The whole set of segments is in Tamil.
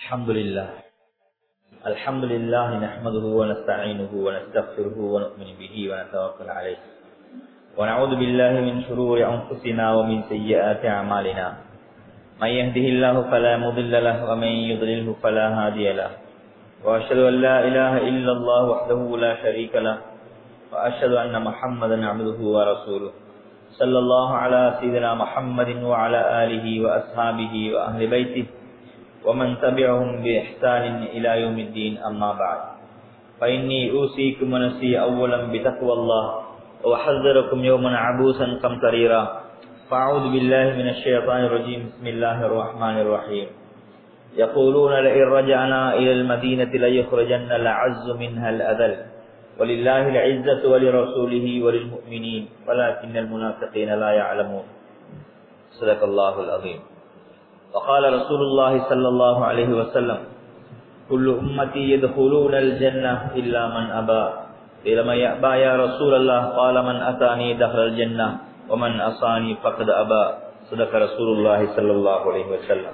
الحمد لله الحمد لله نحمده ونستعينه ونستغفره ونؤمن به ونتوكل عليه ونعوذ بالله من شرور أنفسنا ومن سيئات أعمالنا من يهده الله فلا مضل له ومن يضلله فلا هادي له وأشهد أن لا إله إلا الله وحده لا شريك له وأشهد أن محمدا عبده ورسوله صلى الله على سيدنا محمد وعلى آله وأصحابه وأهل بيته ومن تبعهم بإحسان إلى يوم الدين أما بعد فإني أوصيكم ونفسي أولا بتقوى الله وأحذركم يوما عبوسا قمطريرا فأعوذ بالله من الشيطان الرجيم بسم الله الرحمن الرحيم يقولون لئن رجعنا إلى المدينة ليخرجن الأعز منها الأذل ولله العزة ولرسوله وللمؤمنين ولكن المنافقين لا يعلمون صدق الله العظيم وقال رسول الله صلى الله عليه وسلم كل أمتي يدخلون الجنة إلا من أبى قيل من يأبى يا رسول الله قال من أتاني دخل الجنة ومن أصاني فقد أبى صدق رسول الله صلى الله عليه وسلم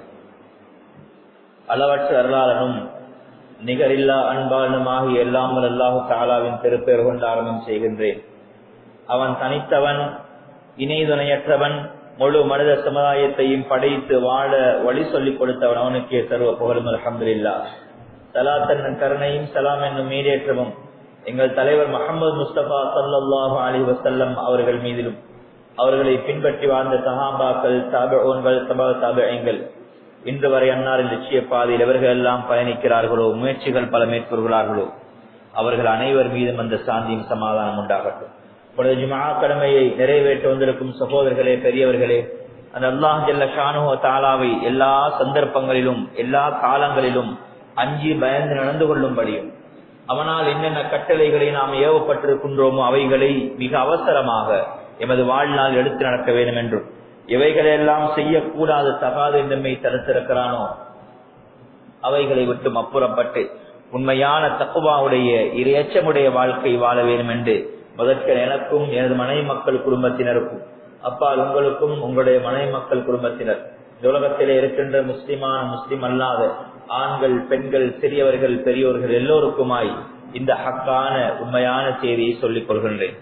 அளவற்ற அருளாளனும் நிகரில்லா அன்பாளனுமாகி எல்லாமல் அல்லாஹு தாலாவின் திருப்பெயர் கொண்டு ஆரம்பம் செய்கின்றேன் அவன் தனித்தவன் இணை துணையற்றவன் முழு மனித சமுதாயத்தையும் படைத்து வாழ வழி சொல்லிக் கொடுத்தவன் அவனுக்கே சர்வ புகழும் அலமதுல்லா சலாத்தன் கருணையும் சலாம் என்னும் மீடேற்றமும் எங்கள் தலைவர் முகமது முஸ்தபா சல்லாஹு அலி வசல்லம் அவர்கள் மீதிலும் அவர்களை பின்பற்றி வாழ்ந்த சஹாபாக்கள் தாபோன்கள் சபா தாபங்கள் இன்று வரை அன்னாரின் லட்சிய பாதையில் எவர்கள் எல்லாம் பயணிக்கிறார்களோ முயற்சிகள் பல மேற்கொள்கிறார்களோ அவர்கள் அனைவர் மீதும் அந்த சாந்தியும் சமாதானம் உண்டாகட்டும் இப்பொழுது ஜுமா கடமையை நிறைவேற்ற வந்திருக்கும் சகோதரர்களே பெரியவர்களே அந்த அல்லாஹ் ஜல்ல ஷானுஹோ தாலாவை எல்லா சந்தர்ப்பங்களிலும் எல்லா காலங்களிலும் அஞ்சி பயந்து நடந்து கொள்ளும்படியும் அவனால் என்னென்ன கட்டளைகளை நாம் ஏவப்பட்டிருக்கின்றோமோ அவைகளை மிக அவசரமாக எமது வாழ்நாள் எடுத்து நடக்க வேண்டும் என்றும் எவைகளெல்லாம் செய்யக்கூடாது தகாது என்றமை தடுத்திருக்கிறானோ அவைகளை விட்டும் அப்புறப்பட்டு உண்மையான தக்குவாவுடைய இரையச்சமுடைய வாழ்க்கை வாழ வேண்டும் என்று முதற்க எனக்கும் எனது மனை மக்கள் குடும்பத்தினருக்கும் அப்பால் உங்களுக்கும் உங்களுடைய மனை மக்கள் குடும்பத்தினர் இந்த உலகத்திலே இருக்கின்ற முஸ்லிமான முஸ்லிம் அல்லாத ஆண்கள் பெண்கள் சிறியவர்கள் பெரியோர்கள் எல்லோருக்குமாய் இந்த ஹக்கான உண்மையான செய்தியை சொல்லிக் கொள்கின்றேன்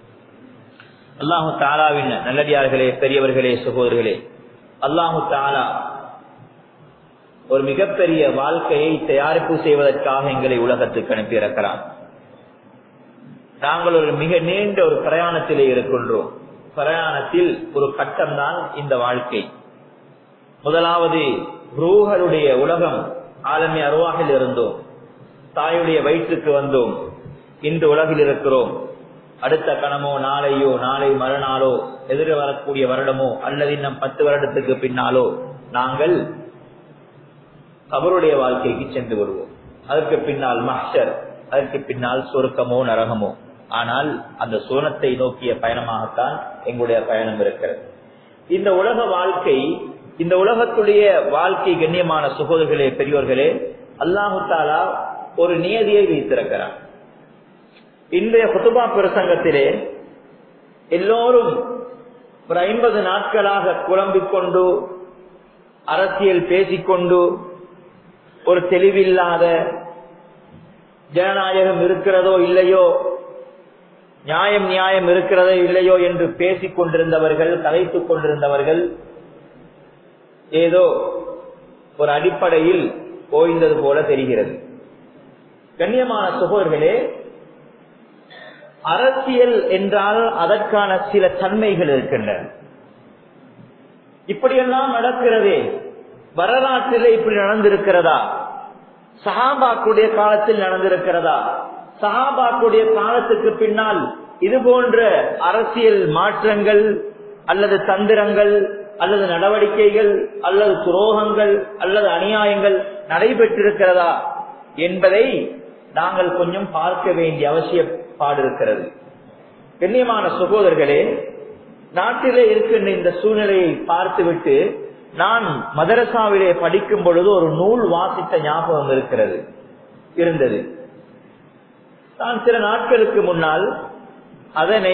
அல்லாஹு தாலாவின் நல்லடியார்களே பெரியவர்களே சகோதரர்களே அல்லாஹு தாலா ஒரு மிகப்பெரிய வாழ்க்கையை தயாரிப்பு செய்வதற்காக எங்களை உலகத்துக்கு அனுப்பியிருக்கிறான் நாங்கள் ஒரு மிக நீண்ட ஒரு பிரயாணத்திலே இருக்கின்றோம் பிரயாணத்தில் ஒரு கட்டம்தான் இந்த வாழ்க்கை முதலாவது ரூஹருடைய உலகம் ஆலமி அருவாகில் இருந்தோம் தாயுடைய வயிற்றுக்கு வந்தோம் இன்று உலகில் இருக்கிறோம் அடுத்த கணமோ நாளையோ நாளை மறுநாளோ எதிர வரக்கூடிய வருடமோ அல்லது இன்னும் பத்து வருடத்துக்கு பின்னாலோ நாங்கள் அவருடைய வாழ்க்கைக்கு சென்று விடுவோம் அதற்கு பின்னால் மஹர் அதற்கு பின்னால் சொருக்கமோ நரகமோ ஆனால் அந்த சோனத்தை நோக்கிய பயணமாகத்தான் எங்களுடைய பயணம் இருக்கிறது இந்த உலக வாழ்க்கை இந்த உலகத்துடைய வாழ்க்கை கண்ணியமான சுகோதர்களே பெரியோர்களே அல்லாஹு தாலா ஒரு நியதியை வைத்திருக்கிறார் இன்றைய குத்துபா பிரசங்கத்திலே எல்லோரும் ஒரு ஐம்பது நாட்களாக குழம்பிக் கொண்டு அரசியல் பேசிக்கொண்டு ஒரு தெளிவில்லாத ஜனநாயகம் இருக்கிறதோ இல்லையோ நியாயம் நியாயம் இருக்கிறதோ இல்லையோ என்று பேசிக் கொண்டிருந்தவர்கள் கலைத்துக் கொண்டிருந்தவர்கள் ஏதோ ஒரு அடிப்படையில் ஓய்ந்தது போல தெரிகிறது கண்ணியமான சுகோர்களே அரசியல் என்றால் அதற்கான சில தன்மைகள் இருக்கின்றன இப்படியெல்லாம் நடக்கிறதே வரலாற்றில் இப்படி நடந்திருக்கிறதா சஹாபாக்குடைய காலத்தில் நடந்திருக்கிறதா சஹாபாக்குடைய காலத்துக்கு பின்னால் இது போன்ற அரசியல் மாற்றங்கள் அல்லது தந்திரங்கள் அல்லது நடவடிக்கைகள் அல்லது துரோகங்கள் அல்லது அநியாயங்கள் நடைபெற்றிருக்கிறதா என்பதை நாங்கள் கொஞ்சம் பார்க்க வேண்டிய அவசியப்பாடு இருக்கிறது கண்ணியமான சகோதரர்களே நாட்டிலே இருக்கின்ற இந்த சூழ்நிலையை பார்த்துவிட்டு நான் மதரசாவிலே படிக்கும் பொழுது ஒரு நூல் வாசித்த ஞாபகம் இருக்கிறது இருந்தது நான் சில நாட்களுக்கு முன்னால் அதனை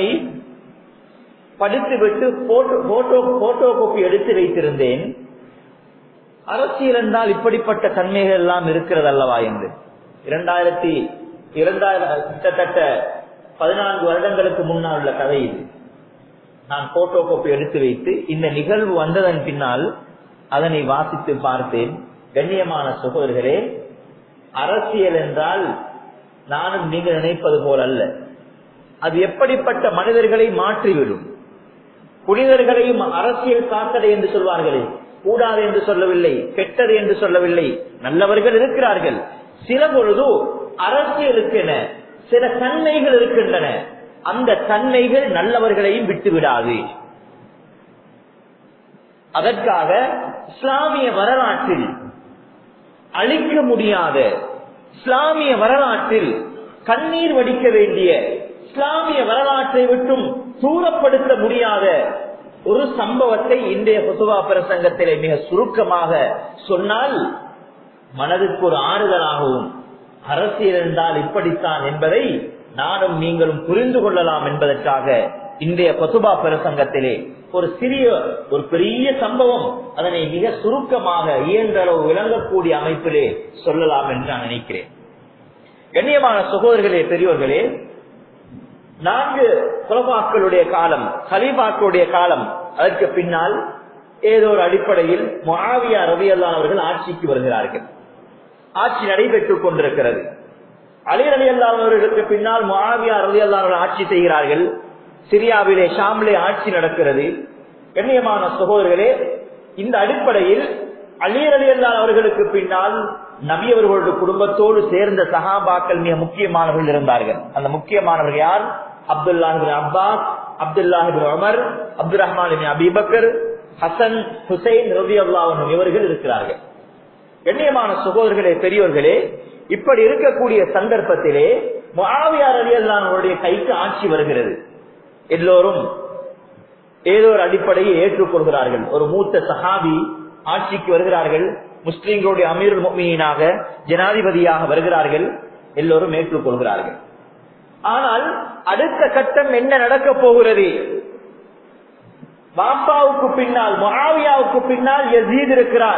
படித்துவிட்டு போட்டோ போட்டோ போட்டோ காப்பி எடுத்து வைத்திருந்தேன் அரசியல் என்றால் இப்படிப்பட்ட தன்மைகள் எல்லாம் இருக்கிறது அல்லவா என்று இரண்டாயிரத்தி இரண்டாயிரம் கிட்டத்தட்ட பதினான்கு வருடங்களுக்கு முன்னால் உள்ள கதை இது நான் போட்டோ கோப்பி எடுத்து வைத்து இந்த நிகழ்வு வந்ததன் பின்னால் அதனை வாசித்து பார்த்தேன் கண்ணியமான சகோதரர்களே அரசியல் என்றால் நானும் நீங்கள் நினைப்பது போல் அல்ல அது எப்படிப்பட்ட மனிதர்களை மாற்றிவிடும் புனிதர்களையும் அரசியல் காத்தடை என்று சொல்வார்களே கூடாது என்று சொல்லவில்லை கெட்டது என்று சொல்லவில்லை நல்லவர்கள் இருக்கிறார்கள் சில பொழுது அரசியலுக்கென சில தன்மைகள் இருக்கின்றன அந்த தன்மைகள் நல்லவர்களையும் விட்டுவிடாது அதற்காக இஸ்லாமிய வரலாற்றில் அழிக்க முடியாத இஸ்லாமிய வரலாற்றில் கண்ணீர் வடிக்க வேண்டிய இஸ்லாமிய வரலாற்றை விட்டும் தூரப்படுத்த முடியாத ஒரு சம்பவத்தை இன்றைய புதுவா பிரசங்கத்திலே மிக சுருக்கமாக சொன்னால் மனதுக்கு ஒரு ஆறுதலாகவும் அரசியல் என்றால் இப்படித்தான் என்பதை நானும் நீங்களும் புரிந்து கொள்ளலாம் என்பதற்காக இன்றைய பசுபா பிரசங்கத்திலே ஒரு சிறிய ஒரு பெரிய சம்பவம் அதனை மிக சுருக்கமாக இயன்ற அளவு விளங்கக்கூடிய அமைப்பிலே சொல்லலாம் என்று நான் நினைக்கிறேன் கண்ணியமான சகோதரர்களே பெரியோர்களே நான்கு குலபாக்களுடைய காலம் கலீபாக்களுடைய காலம் அதற்கு பின்னால் ஏதோ ஒரு அடிப்படையில் மொஹாவியா ரவியல்லான் அவர்கள் ஆட்சிக்கு வருகிறார்கள் ஆட்சி நடைபெற்றுக் கொண்டிருக்கிறது அலி அலி அல்லாதவர்களுக்கு பின்னால் மொஹாவியா ரவி அல்லாவர்கள் ஆட்சி செய்கிறார்கள் சிரியாவிலே ஷாம்லே ஆட்சி நடக்கிறது கண்ணியமான சகோதரர்களே இந்த அடிப்படையில் அலீர் அலி அல்லா அவர்களுக்கு பின்னால் நபி அவர்களுடைய குடும்பத்தோடு சேர்ந்த சஹாபாக்கள் மிக முக்கியமானவர்கள் இருந்தார்கள் அந்த முக்கியமானவர்கள் யார் Abdullah ibn Abbas Abdullah ibn Umar Abdul Rahman Abi Bakr Hasan Hussain ரவி அல்லாஹ் இவர்கள் இருக்கிறார்கள் கண்ணியமான சகோதரர்களே பெரியோர்களே இப்படி இருக்கக்கூடிய சந்தர்ப்பத்திலே முஆவியார் அலி அல்லாஹ்வுடைய கைக்கு ஆட்சி வருகிறது எல்லோரும் ஏதோ ஒரு அடிப்படையை ஏற்றுக்கொள்கிறார்கள் ஒரு மூத்த சஹாபி ஆட்சிக்கு வருகிறார்கள் முஸ்லிம்களுடைய அமீர் மீனாக ஜனாதிபதியாக வருகிறார்கள் எல்லோரும் ஏற்றுக்கொள்கிறார்கள் ஆனால் அடுத்த கட்டம் என்ன நடக்க போகிறது பாப்பாவுக்கு பின்னால் மொஹாவியாவுக்கு பின்னால் யசீத் இருக்கிறார்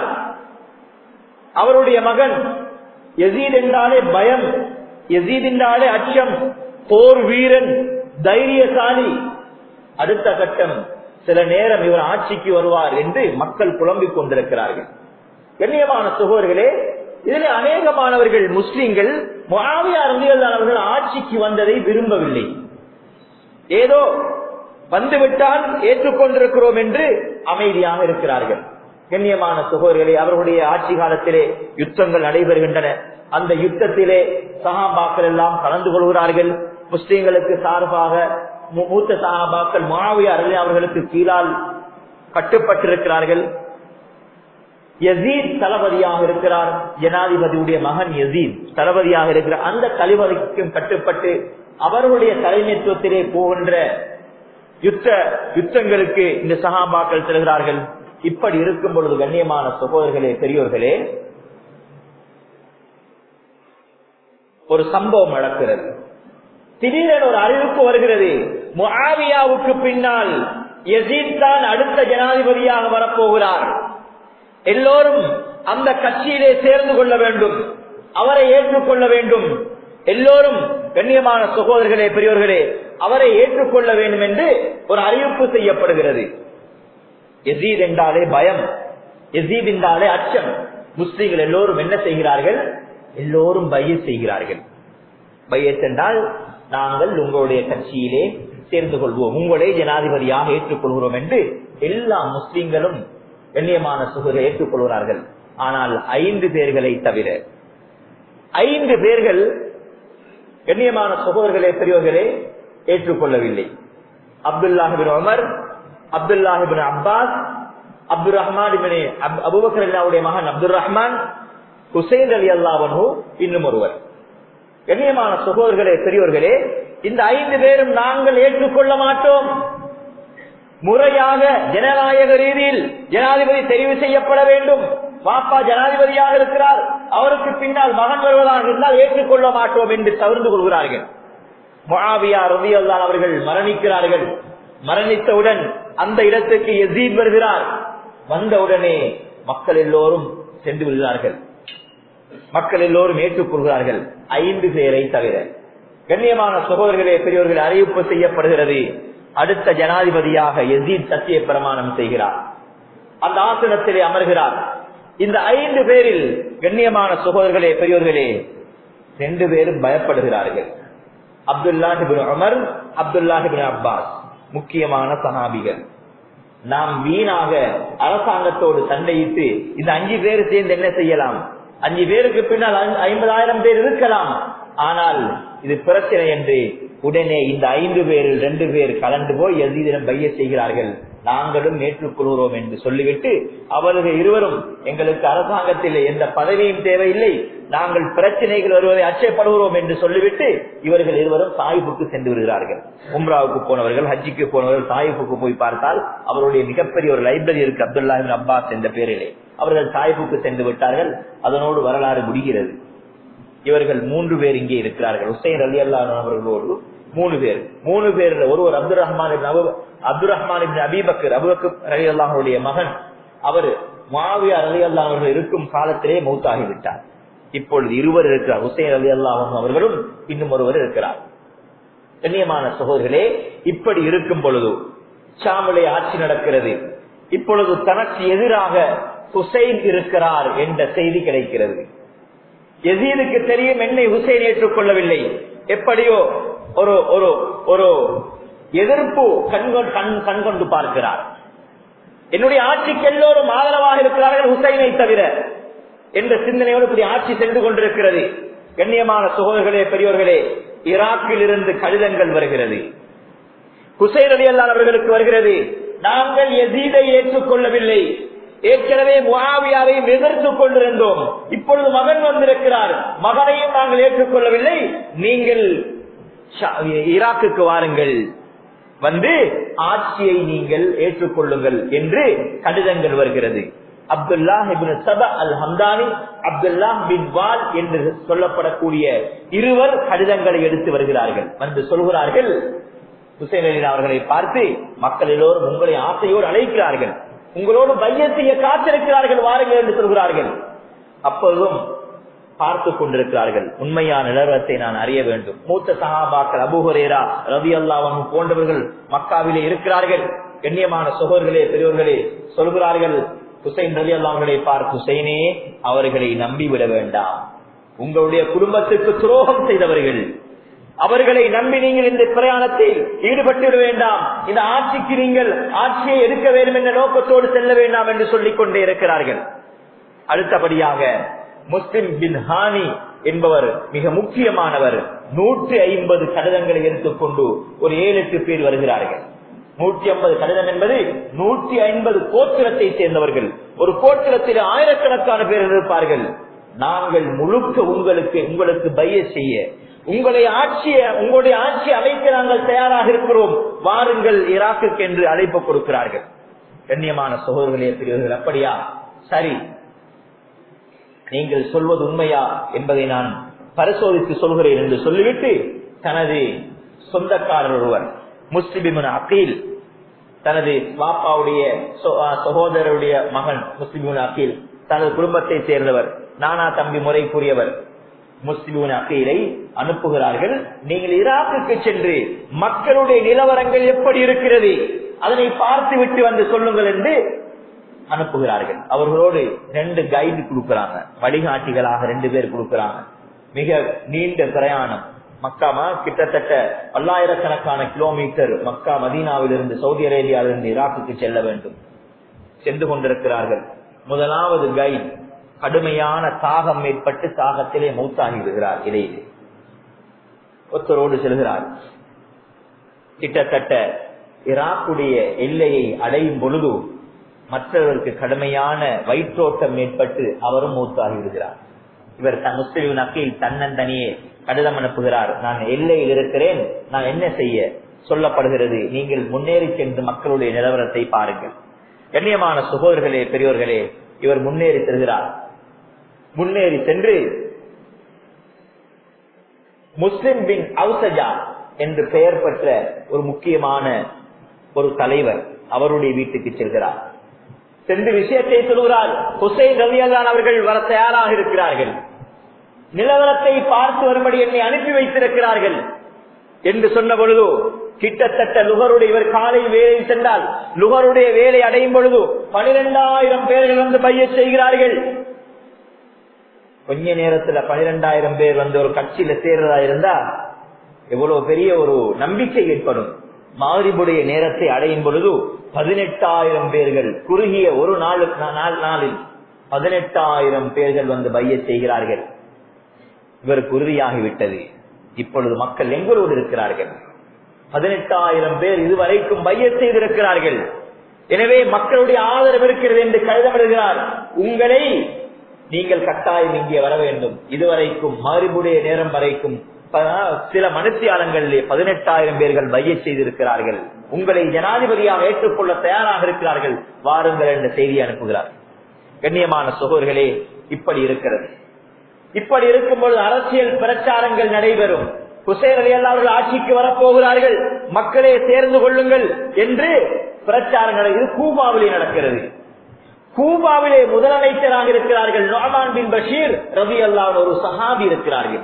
அவருடைய மகன் யசீத் என்றாலே பயம் யசீத் என்றாலே அச்சம் போர் வீரன் தைரியசாலி அடுத்த கட்டம் சில நேரம் இவர் ஆட்சிக்கு வருவார் என்று மக்கள் புலம்பிக் கொண்டிருக்கிறார்கள் கண்ணியமான சகோதரர்களே இதில் அநேகமானவர்கள் முஸ்லிம்கள் அவர்கள் ஆட்சிக்கு வந்ததை விரும்பவில்லை ஏதோ வந்துவிட்டால் ஏற்றுக்கொண்டிருக்கிறோம் என்று அமைதியாக இருக்கிறார்கள் கண்ணியமான சகோதரர்களே அவர்களுடைய ஆட்சி காலத்திலே யுத்தங்கள் நடைபெறுகின்றன அந்த யுத்தத்திலே சகாபாக்கள் எல்லாம் கலந்து கொள்கிறார்கள் முஸ்லிம்களுக்கு சார்பாக மூத்த சகாபாக்கள் மாவியார் அவர்களுக்கு கீழால் கட்டுப்பட்டிருக்கிறார்கள் யசீத் தளபதியாக இருக்கிறார் ஜனாதிபதியுடைய மகன் யசீத் தளபதியாக இருக்கிறார் அந்த தளபதிக்கும் கட்டுப்பட்டு அவர்களுடைய தலைமைத்துவத்திலே போகின்ற யுத்த யுத்தங்களுக்கு இந்த சகாபாக்கள் செல்கிறார்கள் இப்படி இருக்கும் பொழுது கண்ணியமான சகோதரர்களே பெரியோர்களே ஒரு சம்பவம் நடக்கிறது திடீரென ஒரு அறிவிப்பு வருகிறது முஆவியாவுக்கு பின்னால் யசீத் தான் அடுத்த ஜனாதிபதியாக வரப்போகிறார் எல்லோரும் அந்த கட்சியிலே சேர்ந்து கொள்ள வேண்டும் அவரை ஏற்றுக்கொள்ள வேண்டும் எல்லோரும் கண்ணியமான சகோதரர்களே பெரியோர்களே அவரை ஏற்றுக்கொள்ள வேண்டும் என்று ஒரு அறிவிப்பு செய்யப்படுகிறது எசீத் என்றாலே பயம் எசீத் என்றாலே அச்சம் முஸ்லீம்கள் எல்லோரும் என்ன செய்கிறார்கள் எல்லோரும் பைய செய்கிறார்கள் பையத் என்றால் நாங்கள் உங்களுடைய கட்சியிலே சேர்ந்து கொள்வோம் உங்களே ஜனாதிபதியாக ஏற்றுக்கொள்கிறோம் என்று எல்லா முஸ்லீம்களும் கண்ணியமான சுகரை ஏற்றுக்கொள்கிறார்கள் ஆனால் ஐந்து பேர்களை தவிர ஐந்து பேர்கள் கண்ணியமான சகோதரர்களே பெரியவர்களே ஏற்றுக்கொள்ளவில்லை Abdullah ibn Umar Abdullah ibn Abbas Abdul Rahman Abu Bakr அல்லாவுடைய மகன் அப்துல் ரஹ்மான் ஹுசைன் அலி அல்லாவனு இன்னும் ஒருவர் கண்ணியமான சகோதரர்களே பெரியவர்களே இந்த ஐந்து பேரும் நாங்கள் ஏற்றுக்கொள்ள மாட்டோம் முறையாக ஜனநாயக ரீதியில் ஜனாதிபதி தெரிவு செய்யப்பட வேண்டும் பாப்பா ஜனாதிபதியாக இருக்கிறார் அவருக்கு பின்னால் மகன் வருவதாக இருந்தால் ஏற்றுக்கொள்ள மாட்டோம் என்று தவிர்த்து கொள்கிறார்கள் மொஹாவியா ரவியல்லான் அவர்கள் மரணிக்கிறார்கள் மரணித்தவுடன் அந்த இடத்துக்கு எசீத் வருகிறார் வந்தவுடனே மக்கள் எல்லோரும் சென்று விடுகிறார்கள் மக்கள் எல்லோரும் ஏற்றுக்கொள்கிறார்கள் ஐந்து பேரை தவிர கண்ணியமான சகோதரர்களே பெரியவர்கள் அறிவிப்பு செய்யப்படுகிறது அடுத்த ஜனாதிபதியாக எசீத் சத்திய பிரமாணம் செய்கிறார் அந்த ஆசனத்திலே அமர்கிறார் இந்த ஐந்து பேரில் கண்ணியமான சகோதரர்களே பெரியவர்களே ரெண்டு பேரும் பயப்படுகிறார்கள் அப்துல்லாஹிபின் அமர் அப்துல்லாஹிபின் அப்பாஸ் முக்கியமான சஹாபிகள் நாம் வீணாக அரசாங்கத்தோடு சண்டையிட்டு இந்த அஞ்சு பேர் சேர்ந்து என்ன செய்யலாம் அஞ்சு பேருக்கு பின்னால் ஐம்பதாயிரம் பேர் இருக்கலாம் ஆனால் இது பிரச்சனை என்று உடனே இந்த ஐந்து பேரில் ரெண்டு பேர் கலந்து போய் எதிரிடம் பைய செய்கிறார்கள் நாங்களும் ஏற்றுக்கொள்கிறோம் என்று சொல்லிவிட்டு அவர்கள் இருவரும் எங்களுக்கு அரசாங்கத்தில் எந்த பதவியும் தேவையில்லை நாங்கள் பிரச்சனைகள் வருவதை அச்சப்படுகிறோம் என்று சொல்லிவிட்டு இவர்கள் இருவரும் சாயிப்புக்கு சென்று வருகிறார்கள் உம்ராவுக்கு போனவர்கள் ஹஜ்ஜிக்கு போனவர்கள் சாயிப்புக்கு போய் பார்த்தால் அவருடைய மிகப்பெரிய ஒரு லைப்ரரி இருக்கு அப்துல்லாஹின் அப்பாஸ் என்ற பெயரிலே அவர்கள் சாயிப்புக்கு சென்று விட்டார்கள் அதனோடு வரலாறு முடிகிறது இவர்கள் மூன்று பேர் இங்கே இருக்கிறார்கள் ஹுசைன் அலி அல்லா அவர்களோடு மூணு பேர் மூணு பேர் ஒருவர் Abdul Rahman Abdul Rahman Abi Bakr Abu Bakr ரலி அல்லாஹருடைய மகன் அவர் மாவியா ரலி அல்லா அவர்கள் இருக்கும் காலத்திலே மௌத்தாகிவிட்டார் இப்பொழுது இருவர் இருக்கிறார் ஹுசைன் அலி அல்லாஹ் அவர்களும் இன்னும் ஒருவர் இருக்கிறார் கண்ணியமான சகோதரர்களே இப்படி இருக்கும் பொழுது ஷாமிலே ஆட்சி நடக்கிறது இப்பொழுது தனக்கு எதிராக ஹுசைன் இருக்கிறார் என்ற செய்தி கிடைக்கிறது எசீதுக்கு தெரியும் என்னை ஹுசைன் ஏற்றுக்கொள்ளவில்லை எப்படியோ ஒரு ஒரு ஒரு எதிர்ப்பு கண்கொண்டு கண் கண்கொண்டு பார்க்கிறார் என்னுடைய ஆட்சிக்கு எல்லோரும் ஆதரவாக இருக்கிறார்கள் ஹுசைனை தவிர என்ற சிந்தனையோடு இப்படி ஆட்சி சென்று கொண்டிருக்கிறது கண்ணியமான சகோதரர்களே பெரியோர்களே ஈராக்கில் இருந்து கடிதங்கள் வருகிறது ஹுசைன் அலி அல்லா அவர்களுக்கு வருகிறது நாங்கள் எசீதை ஏற்றுக்கொள்ளவில்லை ஏற்கனவே முகாவியாவையும் எதிர்த்துக் கொண்டிருந்தோம் இப்பொழுது மகன் வந்திருக்கிறார் மகனையும் நாங்கள் ஏற்றுக்கொள்ளவில்லை நீங்கள் ஈராக்குக்கு வாருங்கள் வந்து ஆட்சியை நீங்கள் ஏற்றுக்கொள்ளுங்கள் என்று கடிதங்கள் வருகிறது அப்துல்லா சபா அல் ஹம்தானி அப்துல்லா பின் வால் என்று சொல்லப்படக்கூடிய இருவர் கடிதங்களை எடுத்து வருகிறார்கள் வந்து சொல்கிறார்கள் ஹுசைன் அலி அவர்களை பார்த்து மக்கள் எல்லோரும் உங்களை ஆசையோடு அழைக்கிறார்கள் உங்களோடு பைய செய்ய காத்திருக்கிறார்கள் வாருங்கள் என்று சொல்கிறார்கள் அப்போதும் பார்த்து கொண்டிருக்கிறார்கள் உண்மையான நிலவரத்தை நான் அறிய வேண்டும் மூத்த சகாபாக்கள் அபுஹரேரா ரவி அல்லாவும் போன்றவர்கள் மக்காவிலே இருக்கிறார்கள் கண்ணியமான சகோதர்களே பெரியவர்களே சொல்கிறார்கள் ஹுசைன் ரவி அல்லாவர்களை பார்த்து ஹுசைனே அவர்களை நம்பிவிட வேண்டாம் உங்களுடைய குடும்பத்துக்கு துரோகம் செய்தவர்கள் அவர்களை நம்பி நீங்கள் இந்த பிரயாணத்தில் ஈடுபட்டு விட வேண்டாம் இந்த ஆட்சிக்கு நீங்கள் ஆட்சியை எடுக்க வேண்டும் என்ற நோக்கத்தோடு செல்ல வேண்டாம் என்று சொல்லிக் கொண்டே இருக்கிறார்கள் அடுத்தபடியாக முஸ்லிம் பின் ஹானி என்பவர் மிக முக்கியமானவர் நூற்றி ஐம்பது கடிதங்களை எடுத்துக்கொண்டு ஒரு ஏழு எட்டு பேர் வருகிறார்கள் நூற்றி ஐம்பது கடிதம் என்பது நூற்றி ஐம்பது கோத்திரத்தை சேர்ந்தவர்கள் ஒரு கோத்திரத்தில் ஆயிரக்கணக்கான பேர் இருப்பார்கள் நாங்கள் முழுக்க உங்களுக்கு உங்களுக்கு பைய செய்ய உங்களை ஆட்சிய உங்களுடைய ஆட்சி அமைக்க நாங்கள் தயாராக இருக்கிறோம் வாருங்கள் ஈராக்குக்கு என்று அழைப்பு கொடுக்கிறார்கள் கண்ணியமான சகோதரர்களே பிரிவுகள் அப்படியா சரி நீங்கள் சொல்வது உண்மையா என்பதை நான் பரிசோதித்து சொல்கிறேன் என்று சொல்லிவிட்டு தனது சொந்தக்காரர் ஒருவர் முஸ்லிமின் அகீல் தனது பாப்பாவுடைய சகோதரருடைய மகன் முஸ்லிமின் அகீல் தனது குடும்பத்தை சேர்ந்தவர் நானா தம்பி முறைக்குரியவர் முஸ்லிமின் அகீலை அனுப்புகிறார்கள் நீங்கள் ஈராக்குக்கு சென்று மக்களுடைய நிலவரங்கள் எப்படி இருக்கிறது அதனை பார்த்து விட்டு வந்து சொல்லுங்கள் என்று அனுப்புகிறார்கள் அவர்களோடு ரெண்டு கைடு கொடுக்கிறாங்க வழிகாட்டிகளாக ரெண்டு பேர் கொடுக்கிறாங்க மிக நீண்ட பிரயாணம் மக்காமா கிட்டத்தட்ட பல்லாயிரக்கணக்கான கிலோமீட்டர் மக்கா மதீனாவிலிருந்து சவுதி அரேபியாவிலிருந்து ஈராக்குக்கு செல்ல வேண்டும் சென்று கொண்டிருக்கிறார்கள் முதலாவது கைட் கடுமையான தாகம் ஏற்பட்டு தாகத்திலே மௌத்தாகி விடுகிறார் இடையிலே ஒருத்தரோடு செல்கிறார் கிட்டத்தட்ட ஈராக்குடைய எல்லையை அடையும் பொழுது மற்றவருக்கு கடுமையான வயிற்றோட்டம் ஏற்பட்டு அவரும் மூத்தாகி விடுகிறார் இவர் தன் முஸ்லிம் நக்கையில் தன்னந்தனியே கடிதம் அனுப்புகிறார் நான் எல்லையில் இருக்கிறேன் நான் என்ன செய்ய சொல்லப்படுகிறது நீங்கள் முன்னேறி சென்று மக்களுடைய நிலவரத்தை பாருங்கள் கண்ணியமான சகோதரர்களே பெரியோர்களே இவர் முன்னேறி செல்கிறார் முன்னேறி சென்று முஸ்லிம் பின் அவுசஜா என்று பெயர் பெற்ற ஒரு முக்கியமான ஒரு தலைவர் அவருடைய வீட்டுக்கு செல்கிறார் சென்று விஷயத்தை சொல்கிறார் ஹுசைன் ரவியல்லான் அவர்கள் வர தயாராக இருக்கிறார்கள் நிலவரத்தை பார்த்து வரும்படி என்னை அனுப்பி வைத்திருக்கிறார்கள் என்று சொன்ன பொழுது கிட்டத்தட்ட லுகருடைய இவர் காலை வேலை சென்றால் லுகருடைய வேலை அடையும் பொழுது பனிரெண்டாயிரம் பேர்கள் வந்து பைய செய்கிறார்கள் கொஞ்ச நேரத்துல பனிரெண்டாயிரம் பேர் வந்து ஒரு கட்சியில சேர்றதா இருந்தா எவ்வளவு பெரிய ஒரு நம்பிக்கை ஏற்படும் மாரிபுடைய நேரத்தை அடையும் பொழுது பதினெட்டாயிரம் பேர்கள் குறுகிய ஒரு நாள் நாளில் பதினெட்டாயிரம் பேர்கள் வந்து பைய செய்கிறார்கள் இவருக்கு உறுதியாகிவிட்டது இப்பொழுது மக்கள் எங்களோடு இருக்கிறார்கள் பதினெட்டாயிரம் பேர் இதுவரைக்கும் பைய செய்திருக்கிறார்கள் எனவே மக்களுடைய ஆதரவு இருக்கிறது என்று கழுதமிடுகிறார் உங்களை நீங்கள் கட்டாயம் இங்கே வர வேண்டும் இதுவரைக்கும் மறுபுடைய நேரம் வரைக்கும் சில மனுத்தியாளங்களிலே பதினெட்டாயிரம் பேர்கள் பைய செய்திருக்கிறார்கள் உங்களை ஜனாதிபதியாக ஏற்றுக்கொள்ள தயாராக இருக்கிறார்கள் வாருங்கள் என்ற செய்தி அனுப்புகிறார் கண்ணியமான சகோதர்களே இப்படி இருக்கிறது இப்படி இருக்கும்போது அரசியல் பிரச்சாரங்கள் நடைபெறும் குசேர் அலி அவர்கள் ஆட்சிக்கு வரப்போகிறார்கள் மக்களே சேர்ந்து கொள்ளுங்கள் என்று பிரச்சாரம் இது கூபாவிலே நடக்கிறது கூபாவிலே முதலமைச்சராக இருக்கிறார்கள் நோமான் பின் பஷீர் ரவி அல்லான் ஒரு சஹாபி இருக்கிறார்கள்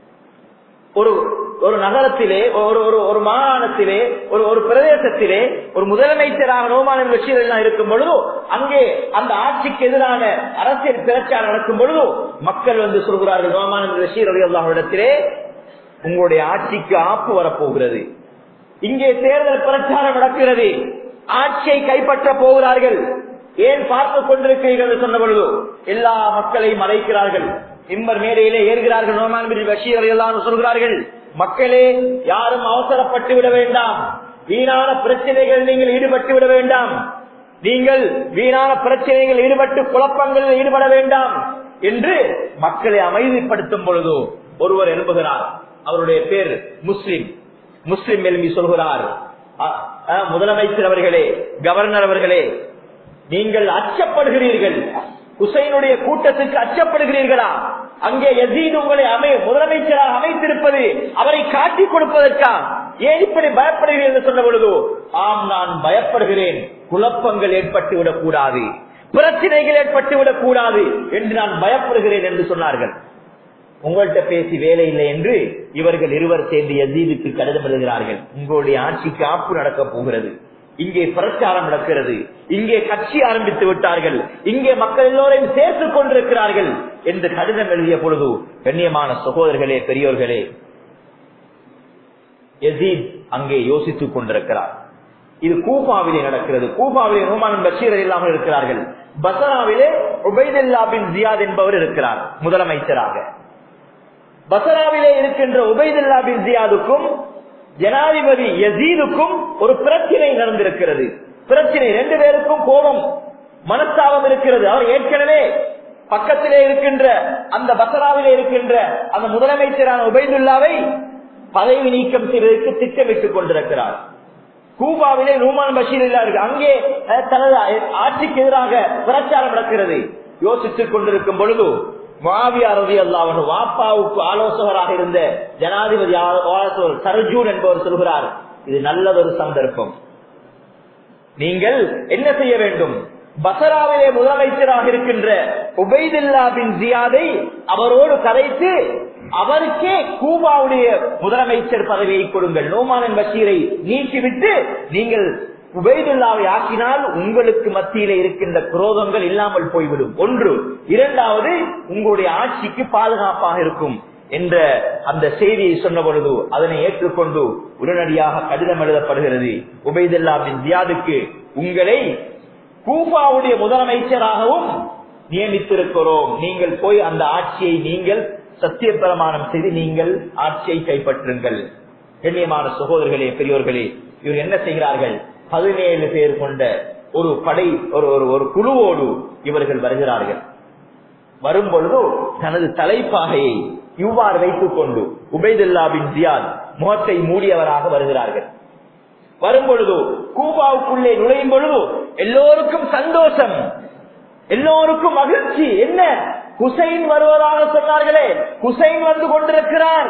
ஒரு ஒரு நகரத்திலே ஒரு ஒரு ஒரு மாகாணத்திலே ஒரு ஒரு பிரதேசத்திலே ஒரு முதலமைச்சராக நோமான் பஷீர் எல்லாம் இருக்கும் பொழுது அங்கே அந்த ஆட்சிக்கு எதிரான அரசியல் பிரச்சாரம் நடக்கும் பொழுது மக்கள் வந்து சொல்கிறார்கள் நோமான் பஷீர் அலி அல்லாஹிடத்திலே உங்களுடைய ஆட்சிக்கு ஆப்பு வரப்போகிறது இங்கே தேர்தல் பிரச்சாரம் நடக்கிறது ஆட்சியை கைப்பற்ற போகிறார்கள் ஏன் பார்த்து கொண்டிருக்கிறீர்கள் என்று சொன்ன பொழுது எல்லா மக்களையும் அழைக்கிறார்கள் இம்மர் மேடையிலே ஏறுகிறார்கள் நோமான் பின் பஷீர் எல்லாம் சொல்கிறார்கள் மக்களே யாரும் அவசரப்பட்டு விட வேண்டாம் வீணான பிரச்சனைகள் நீங்கள் ஈடுபட்டு விட வேண்டாம் நீங்கள் வீணான பிரச்சனைகள் ஈடுபட்டு குழப்பங்களில் ஈடுபட வேண்டாம் என்று மக்களை அமைதிப்படுத்தும் பொழுது ஒருவர் எழுப்புகிறார் அவருடைய பேர் முஸ்லிம் முஸ்லிம் எழுப்பி சொல்கிறார் முதலமைச்சர் அவர்களே கவர்னர் அவர்களே நீங்கள் அச்சப்படுகிறீர்கள் ஹுசைனுடைய கூட்டத்துக்கு அச்சப்படுகிறீர்களா அங்கே எசீத் உங்களை அமை முதலமைச்சராக அமைத்திருப்பது அவரை காட்டிக் கொடுப்பதற்கா ஏன் இப்படி பயப்படுகிறீர்கள் என்று சொன்ன பொழுது ஆம் நான் பயப்படுகிறேன் குழப்பங்கள் ஏற்பட்டு விடக்கூடாது பிரச்சனைகள் ஏற்பட்டு விடக்கூடாது என்று நான் பயப்படுகிறேன் என்று சொன்னார்கள் உங்கள்கிட்ட பேசி வேலை இல்லை என்று இவர்கள் இருவர் சேர்ந்து எசீதுக்கு கடிதம் எழுதுகிறார்கள் உங்களுடைய ஆட்சிக்கு ஆப்பு நடக்க போகிறது இங்கே பிரச்சாரம் நடக்கிறது இங்கே கட்சி ஆரம்பித்து விட்டார்கள் இங்கே மக்கள் எல்லோரையும் சேர்த்துக் கொண்டிருக்கிறார்கள் என்று கடிதம் எழுதிய பொழுது கண்ணியமான சகோதரர்களே பெரியோர்களே எசீத் அங்கே யோசித்துக் கொண்டிருக்கிறார் இது கூபாவிலே நடக்கிறது கூபாவிலே நோமான் பஷீர் இல்லாமல் இருக்கிறார்கள் பசராவிலே உபைதுல்லா பின் ஜியாத் என்பவர் இருக்கிறார் முதலமைச்சராக பசராவிலே இருக்கின்ற உபைதுல்லா பின் ஜியாதுக்கும் ஜனாதிபதி யசீதுக்கும் ஒரு பிரச்சனை நடந்திருக்கிறது பிரச்சனை ரெண்டு பேருக்கும் கோபம் மனஸ்தாபம் இருக்கிறது அவர் ஏற்கனவே பக்கத்திலே இருக்கின்ற அந்த பசராவிலே இருக்கின்ற அந்த முதலமைச்சரான உபைதுல்லாவை பதவி நீக்கம் செய்வதற்கு திட்டமிட்டுக் கொண்டிருக்கிறார் கூபாவிலே நூமான் பஷீர் இல்லா இருக்கு அங்கே தனது ஆட்சிக்கு எதிராக பிரச்சாரம் நடக்கிறது யோசித்துக் கொண்டிருக்கும் பொழுது மாவியா ரவி அல்லாவன் வாப்பாவுக்கு ஆலோசகராக இருந்த ஜனாதிபதி ஆலோசகர் சர்ஜூன் என்பவர் சொல்கிறார் இது நல்லதொரு சந்தர்ப்பம் நீங்கள் என்ன செய்ய வேண்டும் பசராவிலே முதலமைச்சராக இருக்கின்ற உபைதுல்லா பின் ஜியாதை அவரோடு கதைத்து அவருக்கே கூபாவுடைய முதலமைச்சர் பதவியை கொடுங்கள் நோமானன் பஷீரை நீக்கிவிட்டு நீங்கள் உபைதுல்லாவை ஆக்கினால் உங்களுக்கு மத்தியில இருக்கின்ற குரோதங்கள் இல்லாமல் போய்விடும் ஒன்று இரண்டாவது உங்களுடைய ஆட்சிக்கு பாதுகாப்பாக இருக்கும் என்ற அந்த செய்தியை சொன்ன பொழுது அதனை ஏற்றுக்கொண்டு உடனடியாக கடிதம் எழுதப்படுகிறது உபைதுல்லா பின் ஜியாதுக்கு உங்களை கூபாவுடைய முதலமைச்சராகவும் நியமித்திருக்கிறோம் நீங்கள் போய் அந்த ஆட்சியை நீங்கள் சத்திய பிரமாணம் செய்து நீங்கள் ஆட்சியை கைப்பற்றுங்கள் கண்ணியமான சகோதரர்களே பெரியோர்களே இவர் என்ன செய்கிறார்கள் பதினேழு பேர் கொண்ட ஒரு படை ஒரு ஒரு ஒரு குழுவோடு இவர்கள் வருகிறார்கள் வரும் பொழுது தனது தலைப்பாகையை இவ்வாறு வைத்துக் கொண்டு உபைதுல்லா பின் ஜியாத் முகத்தை மூடியவராக வருகிறார்கள் வரும் பொழுது கூபாவுக்குள்ளே நுழையும் பொழுது எல்லோருக்கும் சந்தோஷம் எல்லோருக்கும் மகிழ்ச்சி என்ன குசைன் வருவதாக சொன்னார்களே குசைன் வந்து கொண்டிருக்கிறார்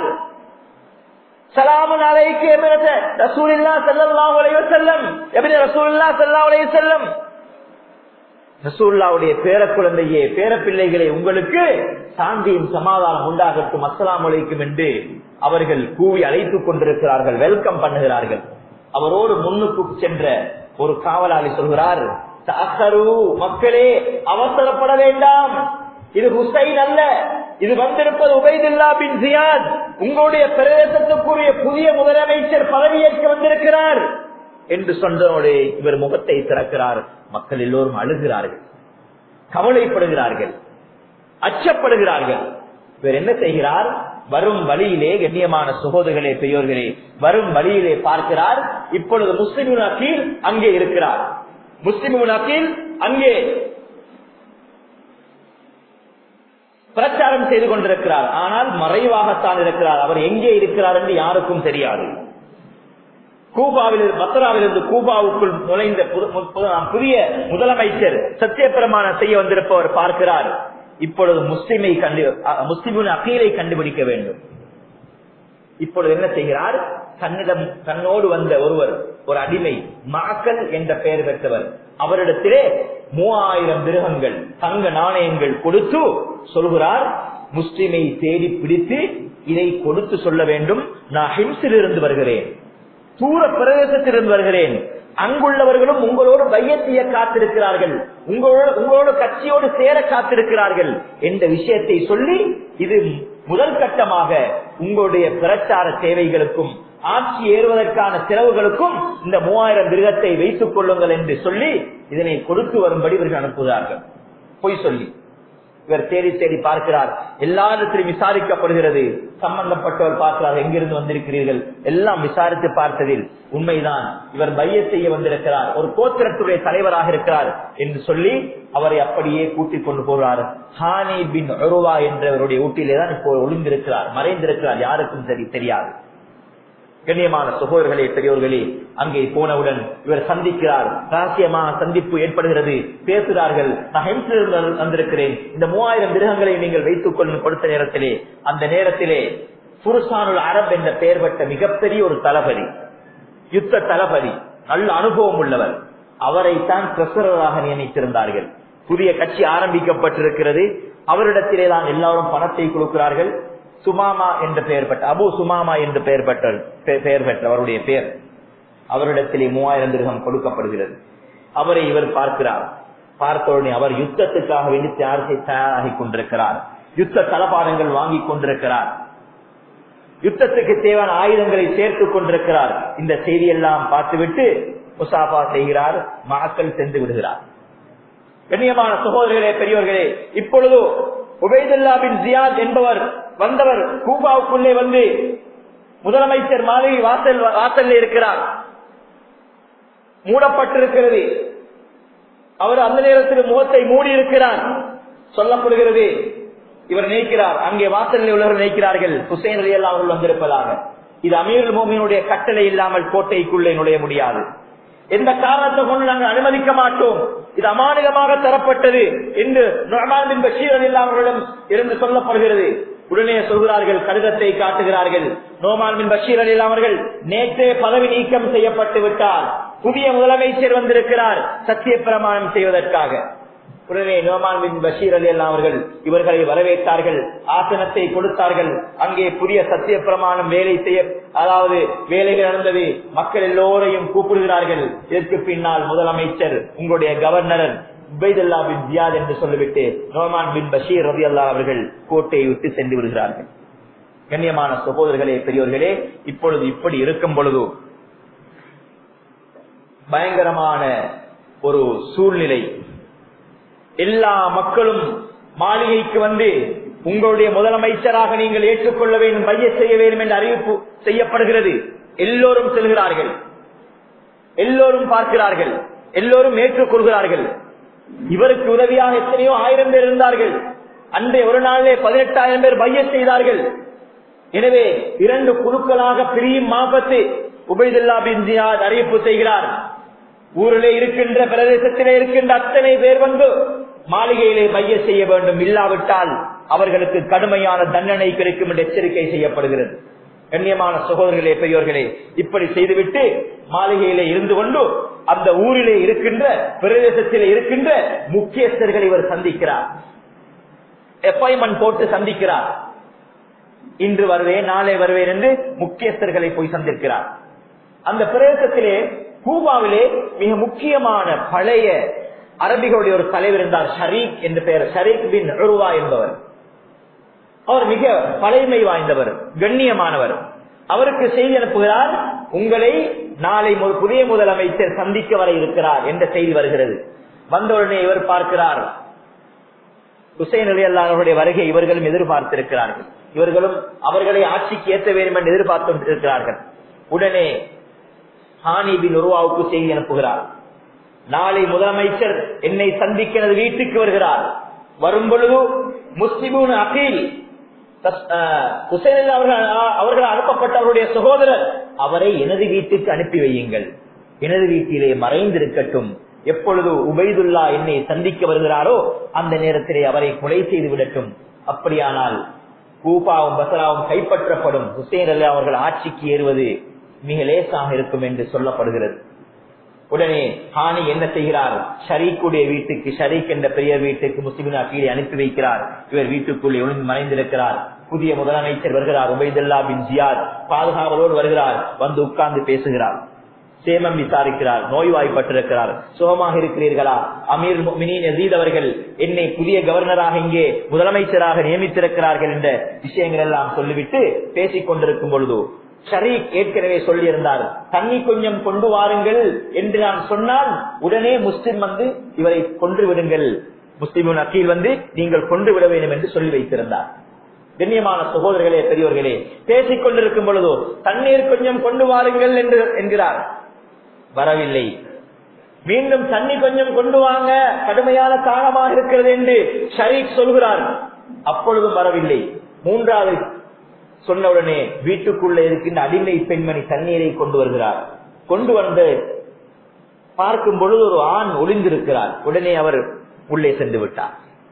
சலாமன் அலைக்கு ரசூலில்லா செல்லம் உலக செல்லம் எப்படி ரசூலில்லா செல்லா உலக செல்லம் ரசூல்லாவுடைய பேர குழந்தையே பேர பிள்ளைகளே உங்களுக்கு சாந்தியும் சமாதானம் உண்டாகட்டும் அஸ்லாம் அலைக்கும் என்று அவர்கள் கூவி அழைத்துக் கொண்டிருக்கிறார்கள் வெல்கம் பண்ணுகிறார்கள் அவரோடு முன்னுக்கு சென்ற ஒரு காவலாளி சொல்கிறார் மக்களே அவசரப்பட வேண்டாம் இது ஹுசைன் அல்ல இது வந்திருப்பது உபைதுல்லா பின் ஜியாத் உங்களுடைய பிரதேசத்துக்குரிய புதிய முதலமைச்சர் பதவியேற்க வந்திருக்கிறார் என்று சொன்னோடு இவர் முகத்தை திறக்கிறார் மக்கள் எல்லோரும் அழுகிறார்கள் கவலைப்படுகிறார்கள் அச்சப்படுகிறார்கள் இவர் என்ன செய்கிறார் வரும் வழியிலே கண்ணியமான சகோதரர்களே பெரியோர்களே வரும் வழியிலே பார்க்கிறார் இப்பொழுது முஸ்லிம் அக்கீல் அங்கே இருக்கிறார் முஸ்லிம் அக்கீல் அங்கே பிரச்சாரம் செய்து கொண்டிருக்கிறார் ஆனால் மறைவாகத்தான் இருக்கிறார் அவர் எங்கே இருக்கிறார் என்று யாருக்கும் தெரியாது கூபாவில் பத்ராவிலிருந்து கூபாவுக்குள் நுழைந்த புதிய முதலமைச்சர் சத்தியப்பிரமாணம் செய்ய வந்திருப்பவர் பார்க்கிறார் இப்பொழுது முஸ்லிமை கண்டு முஸ்லிமின் அக்கீலை கண்டுபிடிக்க வேண்டும் இப்பொழுது என்ன செய்கிறார் தன்னிடம் தன்னோடு வந்த ஒருவர் ஒரு அடிமை மாக்கல் என்ற பெயர் பெற்றவர் அவரிடத்திலே மூவாயிரம் மிருகங்கள் தங்க நாணயங்கள் கொடுத்து சொல்கிறார் முஸ்லிமை தேடி பிடித்து இதை கொடுத்து சொல்ல வேண்டும் நான் ஹிம்ஸில் இருந்து வருகிறேன் தூர பிரதேசத்திலிருந்து வருகிறேன் அங்குள்ளவர்களும் உங்களோடு பையத்திய காத்திருக்கிறார்கள் உங்களோடு உங்களோட கட்சியோடு சேர காத்திருக்கிறார்கள் என்ற விஷயத்தை சொல்லி இது முதல் கட்டமாக உங்களுடைய பிரச்சார சேவைகளுக்கும் ஆட்சி ஏறுவதற்கான செலவுகளுக்கும் இந்த மூவாயிரம் மிருகத்தை வைத்துக் கொள்ளுங்கள் என்று சொல்லி இதனை கொடுத்து வரும்படி இவர்கள் அனுப்புகிறார்கள் பொய் சொல்லி இவர் தேடி தேடி பார்க்கிறார் எல்லா இடத்திலும் விசாரிக்கப்படுகிறது சம்பந்தப்பட்டவர் பார்க்கிறார் எங்கிருந்து வந்திருக்கிறீர்கள் எல்லாம் விசாரித்து பார்த்ததில் உண்மைதான் இவர் பைய செய்ய வந்திருக்கிறார் ஒரு கோத்திரத்துடைய தலைவராக இருக்கிறார் என்று சொல்லி அவரை அப்படியே கூட்டிக் கொண்டு போகிறார் ஹானி பின் அருவா என்றவருடைய ஊட்டிலே தான் இப்போ ஒளிந்திருக்கிறார் மறைந்திருக்கிறார் யாருக்கும் சரி தெரியாது கண்ணியமான சகோதரர்களே பெரியோர்களே அங்கே போனவுடன் இவர் சந்திக்கிறார் ரகசியமாக சந்திப்பு ஏற்படுகிறது பேசுகிறார்கள் நான் வந்திருக்கிறேன் இந்த மூவாயிரம் மிருகங்களை நீங்கள் வைத்துக் கொள்ளும் கொடுத்த நேரத்திலே அந்த நேரத்திலே புருஷானுல் அரப் என்ற பெயர் பெற்ற மிகப்பெரிய ஒரு தளபதி யுத்த தளபதி நல்ல அனுபவம் உள்ளவர் அவரைத்தான் பிரசுரராக நியமித்திருந்தார்கள் புதிய கட்சி ஆரம்பிக்கப்பட்டிருக்கிறது அவரிடத்திலே தான் எல்லாரும் பணத்தை கொடுக்கிறார்கள் சுமாமா என்று பெயர் பெற்ற அபு சுமாமா என்று பெயர் பெற்ற பெயர் பெற்ற அவருடைய பெயர் அவரிடத்திலே மூவாயிரம் திருகம் கொடுக்கப்படுகிறது அவரை இவர் பார்க்கிறார் பார்த்த உடனே அவர் யுத்தத்துக்காக வேண்டி தயார் தயாராகி கொண்டிருக்கிறார் யுத்த தளபாடங்கள் வாங்கி கொண்டிருக்கிறார் யுத்தத்துக்கு தேவையான ஆயுதங்களை சேர்த்துக் கொண்டிருக்கிறார் இந்த செய்தியெல்லாம் பார்த்துவிட்டு முசாஃபா செய்கிறார் மக்கள் சென்று விடுகிறார் கண்ணியமான சகோதரர்களே பெரியவர்களே இப்பொழுது உபேதுல்லா பின் ஜியாத் என்பவர் வந்தவர் கூபாவுக்குள்ளே வந்து முதலமைச்சர் மாளிகை வாசல் வாசல்ல இருக்கிறார் மூடப்பட்டிருக்கிறது அவர் அந்த நேரத்தில் முகத்தை மூடி இருக்கிறார் சொல்லப்படுகிறது இவர் நினைக்கிறார் அங்கே வாசலில் உள்ளவர்கள் நினைக்கிறார்கள் ஹுசேன் அலி அல்லா அவர்கள் வந்திருப்பதாக இது அமீர் மோமினுடைய கட்டளை இல்லாமல் கோட்டைக்குள்ளே நுழைய முடியாது எந்த காரணத்தை கொண்டு நாங்கள் அனுமதிக்க மாட்டோம் இது அமானிதமாக தரப்பட்டது என்று நொமான் பஷீர் அலி அவர்களிடம் இருந்து சொல்லப்படுகிறது உடனே சொல்கிறார்கள் கடிதத்தை காட்டுகிறார்கள் நோமான் பின் பஷீர் அலி அவர்கள் நேற்றே பதவி நீக்கம் செய்யப்பட்டு விட்டார் புதிய முதலமைச்சர் வந்திருக்கிறார் சத்திய பிரமாணம் செய்வதற்காக உடனே நோமான் பின் பஷீர் அலி அல்லா அவர்கள் இவர்களை வரவேற்றார்கள் ஆசனத்தை கொடுத்தார்கள் அங்கே புதிய சத்திய பிரமாணம் வேலை செய்ய அதாவது வேலைகள் நடந்தது மக்கள் எல்லோரையும் கூப்பிடுகிறார்கள் இதற்கு பின்னால் முதலமைச்சர் உங்களுடைய கவர்னர் உபைதுல்லா பின் ஜியாத் என்று சொல்லிவிட்டு நோமான் பின் பஷீர் ரவி அல்லா அவர்கள் கோட்டையை விட்டு சென்று விடுகிறார்கள் கண்ணியமான சகோதரர்களே பெரியோர்களே இப்பொழுது இப்படி இருக்கும் பொழுது பயங்கரமான ஒரு சூழ்நிலை எல்லா மக்களும் மாளிகைக்கு வந்து உங்களுடைய முதலமைச்சராக நீங்கள் ஏற்றுக்கொள்ள வேண்டும் மைய செய்ய வேண்டும் என்ற அறிவிப்பு செய்யப்படுகிறது எல்லோரும் செல்கிறார்கள் எல்லோரும் பார்க்கிறார்கள் எல்லோரும் ஏற்றுக்கொள்கிறார்கள் இவருக்கு உதவியாக எத்தனையோ ஆயிரம் பேர் இருந்தார்கள் அன்றைய ஒரு நாளிலே பதினெட்டாயிரம் பேர் மைய செய்தார்கள் எனவே இரண்டு குழுக்களாக பிரியும் மாபத்து உபைதுல்லா பின் ஜியாத் அறிவிப்பு செய்கிறார் ஊரிலே இருக்கின்ற பிரதேசத்திலே இருக்கின்ற அத்தனை பேர் வந்து மாளிகையிலே மைய செய்ய வேண்டும் இல்லாவிட்டால் அவர்களுக்கு கடுமையான தண்டனை கிடைக்கும் என்று எச்சரிக்கை செய்யப்படுகிறது கண்ணியமான சகோதரர்களே பெரியோர்களே இப்படி செய்துவிட்டு மாளிகையிலே இருந்து கொண்டு அந்த ஊரிலே இருக்கின்ற பிரதேசத்திலே இருக்கின்ற முக்கியஸ்தர்களை இவர் சந்திக்கிறார் அப்பாயின்மெண்ட் போட்டு சந்திக்கிறார் இன்று வருவேன் நாளை வருவேன் என்று முக்கியஸ்தர்களை போய் சந்திக்கிறார் அந்த பிரதேசத்திலே கூபாவிலே மிக முக்கியமான பழைய அரபிகளுடைய ஒரு தலைவர் இருந்தார் ஷரீக் என்று பெயர் ஷரீக் பின் உருவா என்பவர் அவர் மிக பழைமை வாய்ந்தவர் கண்ணியமானவர் அவருக்கு செய்தி அனுப்புகிறார் உங்களை நாளை ஒரு புதிய முதலமைச்சர் சந்திக்க வர இருக்கிறார் என்ற செய்தி வருகிறது வந்தவுடனே இவர் பார்க்கிறார் ஹுசைன் அலி அல்லாஹருடைய வருகை இவர்களும் எதிர்பார்த்திருக்கிறார்கள் இவர்களும் அவர்களை ஆட்சிக்கு ஏற்ற வேண்டும் என்று எதிர்பார்த்து இருக்கிறார்கள் உடனே ஹானிபின் உருவாவுக்கு செய்தி அனுப்புகிறார் நாளை முதலமைச்சர் என்னை சந்திக்க எனது வீட்டுக்கு வருகிறார் வரும் பொழுது முஸ்லிமூன் அகீல் ஹுசைன் அவர்கள் அவர்கள் அனுப்பப்பட்ட அவருடைய சகோதரர் அவரை எனது வீட்டுக்கு அனுப்பி வையுங்கள் எனது வீட்டிலே மறைந்திருக்கட்டும் எப்பொழுது உபைதுல்லா என்னை சந்திக்க வருகிறாரோ அந்த நேரத்திலே அவரை கொலை செய்து விடட்டும் அப்படியானால் கூபாவும் பசராவும் கைப்பற்றப்படும் ஹுசேன் அல்லா அவர்கள் ஆட்சிக்கு ஏறுவது மிக லேசாக இருக்கும் என்று சொல்லப்படுகிறது உடனே ஹானி என்ன செய்கிறார் ஷரீக்குடைய வீட்டுக்கு ஷரீக் என்ற பெரிய வீட்டுக்கு முஸ்லிமின் கீழே அனுப்பி வைக்கிறார் இவர் வீட்டுக்குள்ளே ஒளிந்து மறைந்திருக்கிறார் புதிய முதலமைச்சர் வருகிறார் உபைதுல்லா பின் ஜியாத் பாதுகாவலோடு வருகிறார் வந்து உட்கார்ந்து பேசுகிறார் சேமம் விசாரிக்கிறார் நோய்வாய்ப்பட்டிருக்கிறார் சுகமாக இருக்கிறீர்களா அமீர் மினீன் அவர்கள் என்னை புதிய கவர்னராக இங்கே முதலமைச்சராக நியமித்திருக்கிறார்கள் என்ற விஷயங்கள் எல்லாம் சொல்லிவிட்டு பேசிக் கொண்டிருக்கும் பொழுது ஷரீக் ஏற்கனவே சொல்லியிருந்தார் தண்ணி கொஞ்சம் கொண்டு வாருங்கள் என்று நான் சொன்னால் உடனே முஸ்லிம் வந்து இவரை கொன்று விடுங்கள் முஸ்லிமின் அக்கீல் வந்து நீங்கள் கொண்டு விட வேண்டும் என்று சொல்லி வைத்திருந்தார் கண்ணியமான சகோதரர்களே பெரியவர்களே பேசிக் கொண்டிருக்கும் பொழுதோ தண்ணீர் கொஞ்சம் கொண்டு வாருங்கள் என்று என்கிறார் வரவில்லை மீண்டும் தண்ணி கொஞ்சம் கொண்டு வாங்க கடுமையான தாகமாக இருக்கிறது என்று ஷரீக் சொல்கிறார் அப்பொழுதும் வரவில்லை மூன்றாவது சொன்னவுடனே வீட்டுக்குள்ள இருக்கின்ற அடிமை பெண்மணி தண்ணீரை கொண்டு வருகிறார் கொண்டு வந்து பார்க்கும் பொழுது ஒரு ஆண் ஒளிந்திருக்கிறார் உடனே அவர் உள்ளே சென்று விட்டார்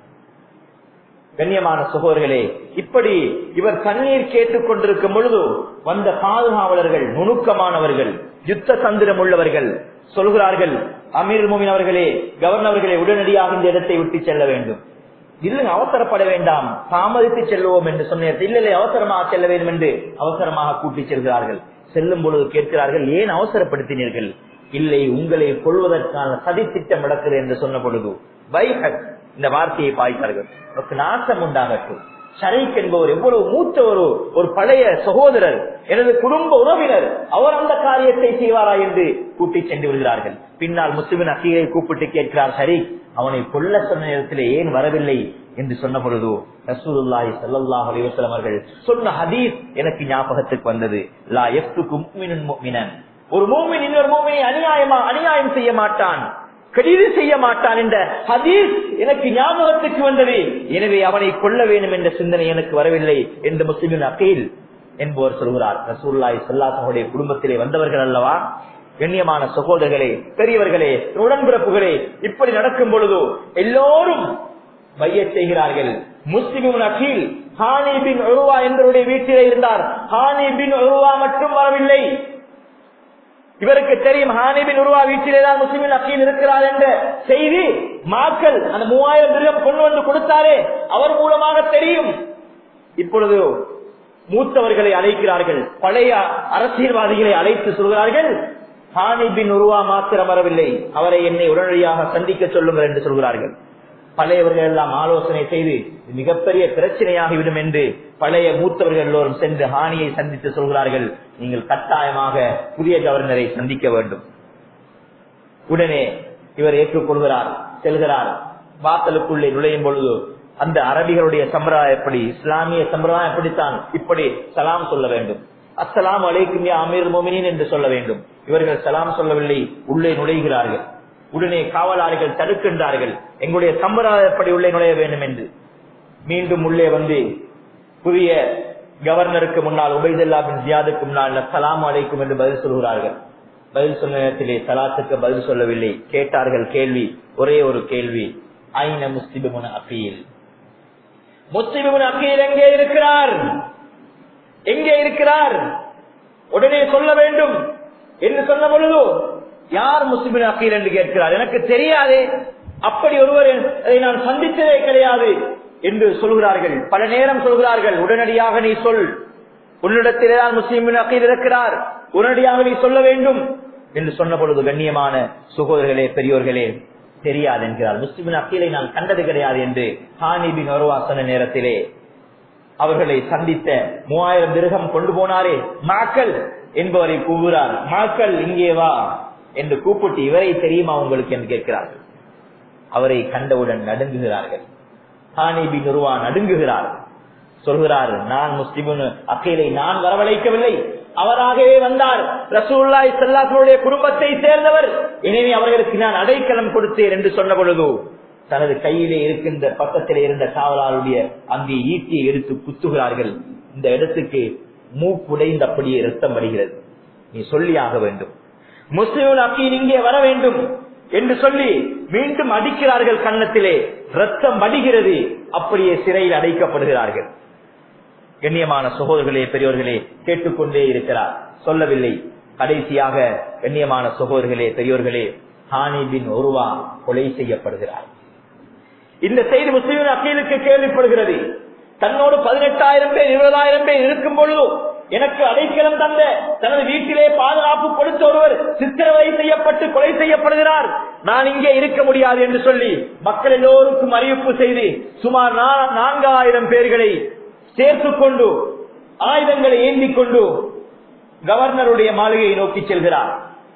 கண்ணியமான சகோதரர்களே இப்படி இவர் தண்ணீர் கேட்டுக் கொண்டிருக்கும் பொழுது வந்த பாதுகாவலர்கள் நுணுக்கமானவர்கள் யுத்த தந்திரம் உள்ளவர்கள் சொல்கிறார்கள் அமீர் மோமின் அவர்களே கவர்னர்களே உடனடியாக இந்த இடத்தை விட்டு செல்ல வேண்டும் இல்லைங்க அவசரப்பட வேண்டாம் தாமதித்து செல்வோம் என்று சொன்ன இல்லை இல்லை அவசரமாக செல்ல வேண்டும் என்று அவசரமாக கூட்டி செல்கிறார்கள் செல்லும் பொழுது கேட்கிறார்கள் ஏன் அவசரப்படுத்தினீர்கள் இல்லை உங்களை கொள்வதற்கான சதித்திட்டம் நடக்கிறது என்று சொன்ன பொழுது வைஹக் இந்த வார்த்தையை பாய்த்தார்கள் உனக்கு நாசம் உண்டாகட்டும் ஷரீக் என்பவர் எவ்வளவு மூத்த ஒரு ஒரு பழைய சகோதரர் எனது குடும்ப உறவினர் அவர் அந்த காரியத்தை செய்வாரா என்று கூட்டி சென்று விடுகிறார்கள் பின்னால் முஸ்லிமின் அசீரை கூப்பிட்டு கேட்கிறார் ஷரீக் அவனை கொல்ல சொன்ன நேரத்தில் ஏன் வரவில்லை என்று சொன்ன பொழுது ரசூலுல்லாஹி ஸல்லல்லாஹு அலைஹி வஸல்லம் அவர்கள் சொன்ன ஹதீஸ் எனக்கு ஞாபகத்துக்கு வந்தது லா யஃப்துகு முஃமினுன் முஃமினன் ஒரு மூமின் இன்னொரு மூமினை அநியாயமா அநியாயம் செய்ய மாட்டான் கடிது செய்ய மாட்டான் என்ற ஹதீஸ் எனக்கு ஞாபகத்துக்கு வந்தது எனவே அவனை கொல்ல வேண்டும் என்ற சிந்தனை எனக்கு வரவில்லை என்று முஸ்லிமின் அகீல் என்பவர் சொல்கிறார் ரசூல்லாய் சொல்லாசனுடைய குடும்பத்திலே வந்தவர்கள் அல்லவா கண்ணியமான சகோதரர்களே பெரியவர்களே உடன்பிறப்புகளே இப்படி நடக்கும் பொழுது எல்லோரும் மைய செய்கிறார்கள் முஸ்லிமின் அகீல் ஹானி பின் ஒருவா என்பவருடைய வீட்டிலே இருந்தார் ஹானி பின் ஒருவா மட்டும் வரவில்லை இவருக்கு தெரியும் ஹானிபின் உருவா வீட்டிலேதான் முஸ்லிமின் அக்கீல் இருக்கிறார் என்ற செய்தி மாக்கள் அந்த மூவாயிரம் திருகம் கொண்டு வந்து கொடுத்தாரே அவர் மூலமாக தெரியும் இப்பொழுது மூத்தவர்களை அழைக்கிறார்கள் பழைய அரசியல்வாதிகளை அழைத்து சொல்கிறார்கள் ஹானிபின் உருவா மாத்திரம் வரவில்லை அவரை என்னை உடனடியாக சந்திக்க சொல்லுங்கள் என்று சொல்கிறார்கள் பழையவர்கள் எல்லாம் ஆலோசனை செய்து மிகப்பெரிய பிரச்சனையாகிவிடும் என்று பழைய மூத்தவர்கள் எல்லோரும் சென்று ஹானியை சந்தித்து சொல்கிறார்கள் நீங்கள் கட்டாயமாக புதிய கவர்னரை சந்திக்க வேண்டும் உடனே இவர் ஏற்றுக்கொள்கிறார் செல்கிறார் வாசலுக்குள்ளே நுழையும் பொழுது அந்த அரபிகளுடைய சம்பிரதாயம் எப்படி இஸ்லாமிய சம்பிரதாயம் எப்படித்தான் இப்படி சலாம் சொல்ல வேண்டும் அஸ்லாம் அலைக்கும் அமீர் மோமினின் என்று சொல்ல வேண்டும் இவர்கள் சலாம் சொல்லவில்லை உள்ளே நுழைகிறார்கள் உடனே காவலாளிகள் தடுக்கின்றார்கள் எங்களுடைய சம்பிரதாயப்படி உள்ளே நுழைய வேண்டும் என்று மீண்டும் உள்ளே வந்து புதிய கவர்னருக்கு முன்னால் உபைதல்லா பின் ஜியாதுக்கு முன்னால் சலாம் அலைக்கும் என்று பதில் சொல்கிறார்கள் பதில் சொன்ன நேரத்திலே சலாத்துக்கு பதில் சொல்லவில்லை கேட்டார்கள் கேள்வி ஒரே ஒரு கேள்வி ஐன முஸ்லிமுன் அப்பீல் முஸ்லிமுன் அப்பீல் எங்கே இருக்கிறார் எங்கே இருக்கிறார் உடனே சொல்ல வேண்டும் என்று சொன்ன பொழுது யார் முஸ்லிமின் அக்கீல் என்று கேட்கிறார் எனக்கு தெரியாதே அப்படி ஒருவர் அதை நான் சந்தித்ததே கிடையாது என்று சொல்கிறார்கள் பல நேரம் சொல்கிறார்கள் உடனடியாக நீ சொல் உன்னிடத்திலே தான் முஸ்லிமின் அக்கீல் இருக்கிறார் உடனடியாக நீ சொல்ல வேண்டும் என்று சொன்ன பொழுது கண்ணியமான சுகோதரர்களே பெரியோர்களே தெரியாது என்கிறார் முஸ்லிமின் அக்கீலை நான் கண்டது கிடையாது என்று ஹானிபின் வருவாசன நேரத்திலே அவர்களை சந்தித்த மூவாயிரம் திருகம் கொண்டு போனாரே மாக்கள் என்பவரை கூறுகிறார் மாக்கள் இங்கே வா என்று கூப்பிட்டு இவரை தெரியுமா உங்களுக்கு என்று கேட்கிறார்கள் அவரை கண்டவுடன் நடுங்குகிறார்கள் ஹானிபி நுருவா நடுங்குகிறார் சொல்கிறார் நான் முஸ்லிமுன் அக்கீலை நான் வரவழைக்கவில்லை அவராகவே வந்தார் ரசூல்லாய் செல்லாசனுடைய குடும்பத்தை சேர்ந்தவர் எனவே அவர்களுக்கு நான் அடைக்கலம் கொடுத்தேன் என்று சொன்ன பொழுது தனது கையிலே இருக்கின்ற பக்கத்திலே இருந்த காவலாருடைய அங்கே ஈட்டியை எடுத்து குத்துகிறார்கள் இந்த இடத்துக்கு மூக்குடைந்து அப்படியே ரத்தம் வருகிறது நீ சொல்லியாக வேண்டும் முஸ்லிம் அக்கீல் இங்கே வர வேண்டும் என்று சொல்லி மீண்டும் அடிக்கிறார்கள் கன்னத்திலே ரத்தம் வடிகிறது அப்படியே சிறையில் அடைக்கப்படுகிறார்கள் கண்ணியமான சகோதரர்களே பெரியோர்களே கேட்டுக்கொண்டே இருக்கிறார் சொல்லவில்லை கடைசியாக கண்ணியமான சகோதரர்களே பெரியோர்களே ஹானி பின் ஒருவா கொலை செய்யப்படுகிறார் இந்த செய்தி முஸ்லிமின் அக்கீலுக்கு கேள்விப்படுகிறது தன்னோடு பதினெட்டாயிரம் பேர் இருபதாயிரம் பேர் இருக்கும் பொழுது எனக்கு அடைக்கலம் தந்த தனது வீட்டிலே பாதுகாப்பு கொடுத்த ஒருவர் சித்திரவதை செய்யப்பட்டு கொலை செய்யப்படுகிறார் நான் இங்கே இருக்க முடியாது என்று சொல்லி மக்கள் எல்லோருக்கும் அறிவிப்பு செய்து சுமார் நான்காயிரம் பேர்களை சேர்த்துக் கொண்டு ஆயுதங்களை ஏந்திக் கொண்டு கவர்னருடைய மாளிகையை நோக்கி செல்கிறார்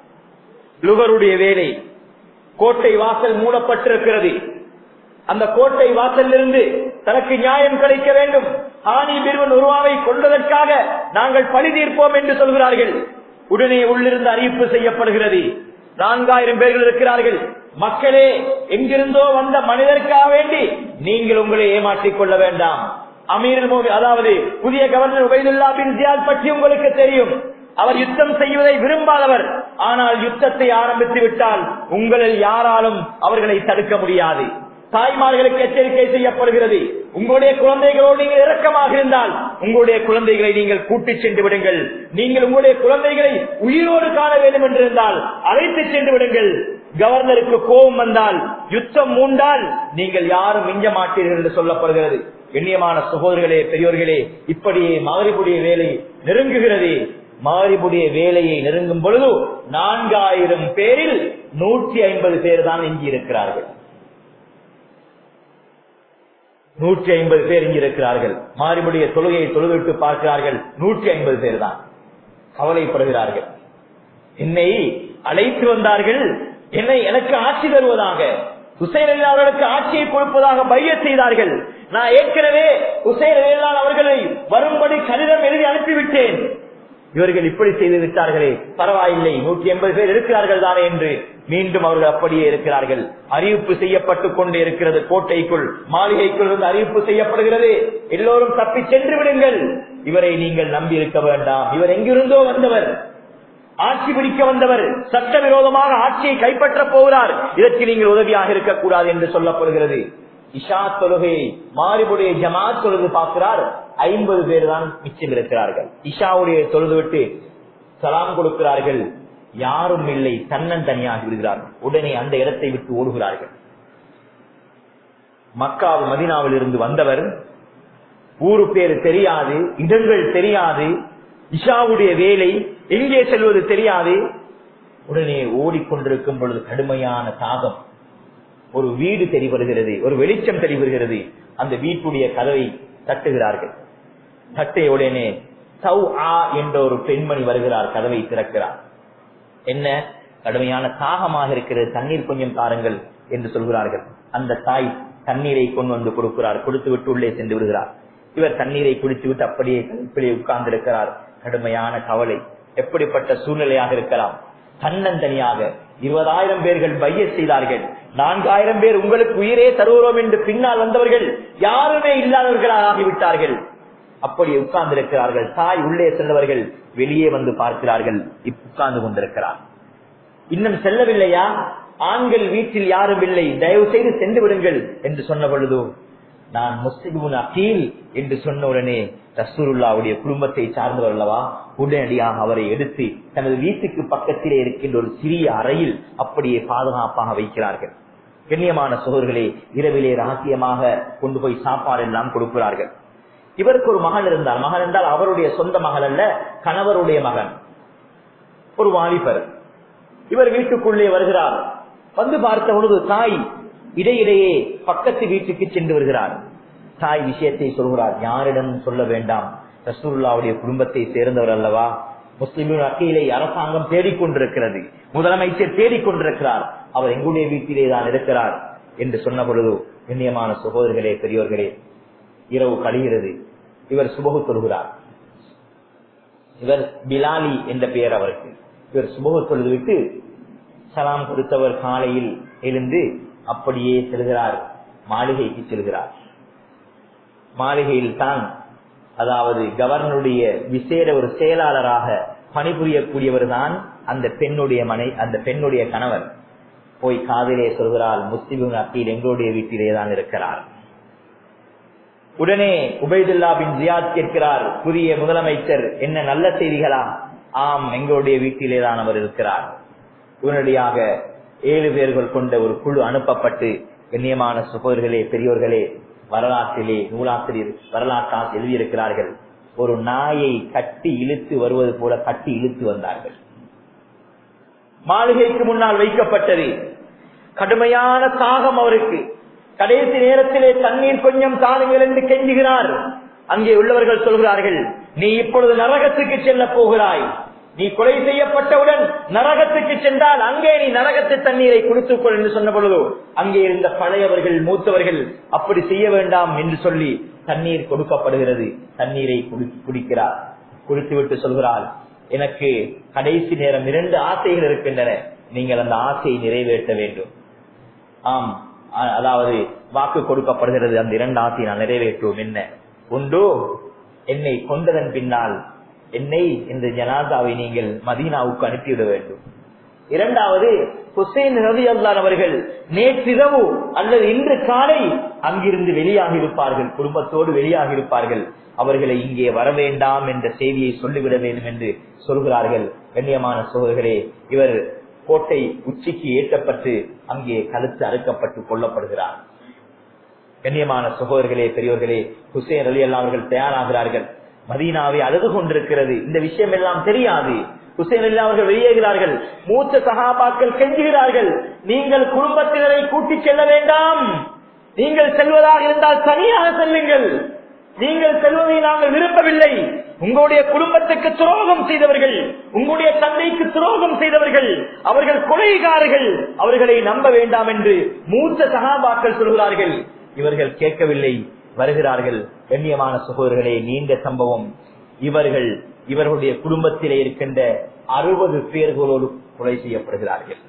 லுகருடைய வேலை கோட்டை வாசல் மூடப்பட்டிருக்கிறது அந்த கோட்டை வாசலிலிருந்து தனக்கு நியாயம் கிடைக்க வேண்டும் ஆணி பிரிவன் உருவாவை கொண்டதற்காக நாங்கள் பழி தீர்ப்போம் என்று சொல்கிறார்கள் உடனே உள்ளிருந்து அறிவிப்பு செய்யப்படுகிறது நான்காயிரம் பேர்கள் இருக்கிறார்கள் மக்களே எங்கிருந்தோ வந்த மனிதருக்காக வேண்டி நீங்கள் உங்களை ஏமாற்றிக் கொள்ள வேண்டாம் அமீர் அதாவது புதிய கவர்னர் உபைதுல்லா பின் ஜியாத் பற்றி உங்களுக்கு தெரியும் அவர் யுத்தம் செய்வதை விரும்பாதவர் ஆனால் யுத்தத்தை ஆரம்பித்து விட்டால் உங்களில் யாராலும் அவர்களை தடுக்க முடியாது தாய்மார்களுக்கு எச்சரிக்கை செய்யப்படுகிறது உங்களுடைய குழந்தைகளோடு நீங்கள் இறக்கமாக இருந்தால் உங்களுடைய குழந்தைகளை நீங்கள் கூட்டிச் சென்று விடுங்கள் நீங்கள் உங்களுடைய குழந்தைகளை உயிரோடு காண வேண்டும் என்றிருந்தால் அழைத்து சென்று விடுங்கள் கவர்னருக்கு கோபம் வந்தால் யுத்தம் மூண்டால் நீங்கள் யாரும் மிஞ்ச மாட்டீர்கள் என்று சொல்லப்படுகிறது கண்ணியமான சகோதரர்களே பெரியோர்களே இப்படியே மகரிபுடைய வேலை நெருங்குகிறது மாரிபுடைய வேலையை நெருங்கும் பொழுது நான்காயிரம் பேரில் நூற்றி ஐம்பது பேர் தான் இங்கு இருக்கிறார்கள் நூற்றி ஐம்பது பேர் இங்கு இருக்கிறார்கள் மாரிபுடைய தொழுகையை தொழுவிட்டு பார்க்கிறார்கள் நூற்றி ஐம்பது பேர் தான் கவலைப்படுகிறார்கள் என்னை அழைத்து வந்தார்கள் என்னை எனக்கு ஆட்சி தருவதாக ஹுசைன் அவர்களுக்கு ஆட்சியை கொடுப்பதாக பைய செய்தார்கள் நான் ஏற்கனவே ஹுசைன் அவர்களை வரும்படி கடிதம் எழுதி அனுப்பிவிட்டேன் இவர்கள் இப்படி செய்து விட்டார்களே பரவாயில்லை நூற்றி எண்பது பேர் இருக்கிறார்கள் தானே என்று மீண்டும் அவர்கள் அப்படியே இருக்கிறார்கள் அறிவிப்பு செய்யப்பட்டுக் கொண்டு இருக்கிறது கோட்டைக்குள் மாளிகைக்குள் இருந்து அறிவிப்பு செய்யப்படுகிறது எல்லோரும் தப்பி சென்று விடுங்கள் இவரை நீங்கள் நம்பி இருக்க வேண்டாம் இவர் எங்கிருந்தோ வந்தவர் ஆட்சி பிடிக்க வந்தவர் சட்டவிரோதமாக ஆட்சியை கைப்பற்ற போகிறார் இதற்கு நீங்கள் உதவியாக இருக்கக்கூடாது என்று சொல்லப்படுகிறது இஷா தொழுகை மாறிபுடைய ஜமாத் தொழுது பார்க்கிறார் ஐம்பது பேர் தான் மிச்சம் இருக்கிறார்கள் இஷாவுடைய தொழுது விட்டு சலாம் கொடுக்கிறார்கள் யாரும் இல்லை தன்னன் தனியாகி விடுகிறார்கள் உடனே அந்த இடத்தை விட்டு ஓடுகிறார்கள் மக்காவு மதினாவில் இருந்து வந்தவர் ஊரு பேரு தெரியாது இடங்கள் தெரியாது இஷாவுடைய வேலை எங்கே செல்வது தெரியாது உடனே ஓடிக்கொண்டிருக்கும் பொழுது கடுமையான தாகம் ஒரு வீடு தெரிவருகிறது ஒரு வெளிச்சம் தெரிவருகிறது அந்த வீட்டுடைய கதவை தட்டுகிறார்கள் தட்டைய உடனே சௌ ஆ என்ற ஒரு பெண்மணி வருகிறார் கதவை திறக்கிறார் என்ன கடுமையான தாகமாக இருக்கிறது தண்ணீர் கொஞ்சம் தாருங்கள் என்று சொல்கிறார்கள் அந்த தாய் தண்ணீரை கொண்டு வந்து கொடுக்கிறார் கொடுத்து விட்டு உள்ளே சென்று விடுகிறார் இவர் தண்ணீரை குடித்து விட்டு அப்படியே கழிப்பிலே உட்கார்ந்து இருக்கிறார் கடுமையான கவலை எப்படிப்பட்ட சூழ்நிலையாக இருக்கலாம் தன்னந்தனியாக இருபதாயிரம் பேர்கள் பைய செய்தார்கள் நான்காயிரம் பேர் உங்களுக்கு உயிரே தருகிறோம் என்று பின்னால் வந்தவர்கள் யாருமே இல்லாதவர்களாக ஆகிவிட்டார்கள் அப்படி உட்கார்ந்து இருக்கிறார்கள் தாய் உள்ளே சென்றவர்கள் வெளியே வந்து பார்க்கிறார்கள் உட்கார்ந்து கொண்டிருக்கிறார் இன்னும் செல்லவில்லையா ஆண்கள் வீட்டில் யாரும் இல்லை தயவு செய்து சென்று விடுங்கள் என்று சொன்ன பொழுது நான் முஸ்லிமுன் அகீல் என்று சொன்ன உடனே ரசூருல்லாவுடைய குடும்பத்தை சார்ந்தவர் அல்லவா உடனடியாக அவரை எடுத்து தனது வீட்டுக்கு பக்கத்திலே இருக்கின்ற ஒரு சிறிய அறையில் அப்படியே பாதுகாப்பாக வைக்கிறார்கள் கண்ணியமான சோழர்களே இரவிலே ரகசியமாக கொண்டு போய் சாப்பாடு எல்லாம் கொடுக்கிறார்கள் இவருக்கு ஒரு மகன் இருந்தார் மகன் என்றால் அவருடைய சொந்த மகன் அல்ல கணவருடைய மகன் ஒரு வாலிபர் இவர் வீட்டுக்குள்ளே வருகிறார் வந்து பார்த்த பொழுது தாய் இடையிடையே பக்கத்து வீட்டுக்கு சென்று வருகிறார் தாய் விஷயத்தை சொல்கிறார் யாரிடம் சொல்ல வேண்டாம் ரசூல்லாவுடைய குடும்பத்தை சேர்ந்தவர் அல்லவா முஸ்லிமின் அக்கையிலே அரசாங்கம் தேடிக்கொண்டிருக்கிறது முதலமைச்சர் தேடிக்கொண்டிருக்கிறார் அவர் எங்களுடைய வீட்டிலே தான் இருக்கிறார் என்று சொன்ன பொழுது கண்ணியமான சகோதரர்களே பெரியோர்களே இரவு கழிகிறது இவர் சுபகு தொழுகிறார் இவர் பிலாலி என்ற பெயர் அவருக்கு இவர் சுபகு தொழுதுவிட்டு சலாம் கொடுத்தவர் காலையில் எழுந்து அப்படியே செல்கிறார் மாளிகைக்கு செல்கிறார் மாளிகையில் தான் அதாவது கவர்னருடைய விசேட ஒரு செயலாளராக பணிபுரியக்கூடியவர் தான் அந்த பெண்ணுடைய மனை அந்த பெண்ணுடைய கணவர் போய் காதிலே சொல்கிறார் முஸ்லிம் அக்கீல் எங்களுடைய வீட்டிலே தான் இருக்கிறார் உடனே உபைதுல்லா பின் ஜியாத் கேட்கிறார் புதிய முதலமைச்சர் என்ன நல்ல செய்திகளா ஆம் எங்களுடைய வீட்டிலே தான் அவர் இருக்கிறார் உடனடியாக ஏழு பேர்கள் கொண்ட ஒரு குழு அனுப்பப்பட்டு கண்ணியமான சகோதரர்களே பெரியோர்களே வரலாற்றிலே நூலாசிரியர் வரலாற்றால் எழுதியிருக்கிறார்கள் ஒரு நாயை கட்டி இழுத்து வருவது போல கட்டி இழுத்து வந்தார்கள் மாளிகைக்கு முன்னால் வைக்கப்பட்டது கடுமையான தாகம் அவருக்கு கடைசி நேரத்திலே தண்ணீர் கொஞ்சம் தாருங்கள் என்று கெஞ்சுகிறார் அங்கே உள்ளவர்கள் சொல்கிறார்கள் நீ இப்பொழுது நரகத்துக்கு செல்ல போகிறாய் நீ கொலை செய்யப்பட்டவுடன் நரகத்துக்கு சென்றால் அங்கே நீ நரகத்து தண்ணீரை குடித்துக்கொள் என்று சொன்ன பொழுது அங்கே இருந்த பழையவர்கள் மூத்தவர்கள் அப்படி செய்ய வேண்டாம் என்று சொல்லி தண்ணீர் கொடுக்கப்படுகிறது தண்ணீரை குடிக்கிறார் குடித்துவிட்டு சொல்கிறார் எனக்கு கடைசி நேரம் இரண்டு ஆசைகள் இருக்கின்றன நீங்கள் அந்த ஆசையை நிறைவேற்ற வேண்டும் ஆம் அதாவது வாக்கு கொடுக்கப்படுகிறது அந்த இரண்டு ஆசையை நான் நிறைவேற்றுவோம் என்ன உண்டோ என்னை கொண்டதன் பின்னால் என்னை இந்த ஜனாதாவை நீங்கள் மதீனாவுக்கு அனுப்பிவிட வேண்டும் இரண்டாவது ஹுசைன் ரவி அல்லான் அவர்கள் நேற்றிரவு அல்லது இன்று காலை அங்கிருந்து வெளியாக இருப்பார்கள் குடும்பத்தோடு வெளியாக இருப்பார்கள் அவர்களை இங்கே வர வேண்டாம் என்ற செய்தியை சொல்லிவிட வேண்டும் என்று சொல்கிறார்கள் கண்ணியமான சோழர்களே இவர் கோட்டை உச்சிக்கு ஏற்றப்பட்டு அங்கே கழுத்து அறுக்கப்பட்டு கொல்லப்படுகிறார் கண்ணியமான சகோதரர்களே பெரியோர்களே ஹுசேன் அலி அல்லா அவர்கள் தயாராகிறார்கள் மதீனாவை அழுது கொண்டிருக்கிறது இந்த விஷயம் எல்லாம் தெரியாது ஹுசேன் அல்லா அவர்கள் வெளியேகிறார்கள் மூத்த சகாபாக்கள் கெஞ்சுகிறார்கள் நீங்கள் குடும்பத்தினரை கூட்டிச் செல்ல வேண்டாம் நீங்கள் செல்வதாக இருந்தால் தனியாக செல்லுங்கள் நீங்கள் செல்வதை நாங்கள் விரும்பவில்லை உங்களுடைய குடும்பத்துக்கு துரோகம் செய்தவர்கள் உங்களுடைய தந்தைக்கு துரோகம் செய்தவர்கள் அவர்கள் கொலைகாரர்கள் அவர்களை நம்ப வேண்டாம் என்று மூத்த சகாபாக்கள் சொல்கிறார்கள் இவர்கள் கேட்கவில்லை வருகிறார்கள் கண்ணியமான சகோதரர்களே நீண்ட சம்பவம் இவர்கள் இவர்களுடைய குடும்பத்திலே இருக்கின்ற அறுபது பேர்களோடு கொலை செய்யப்படுகிறார்கள்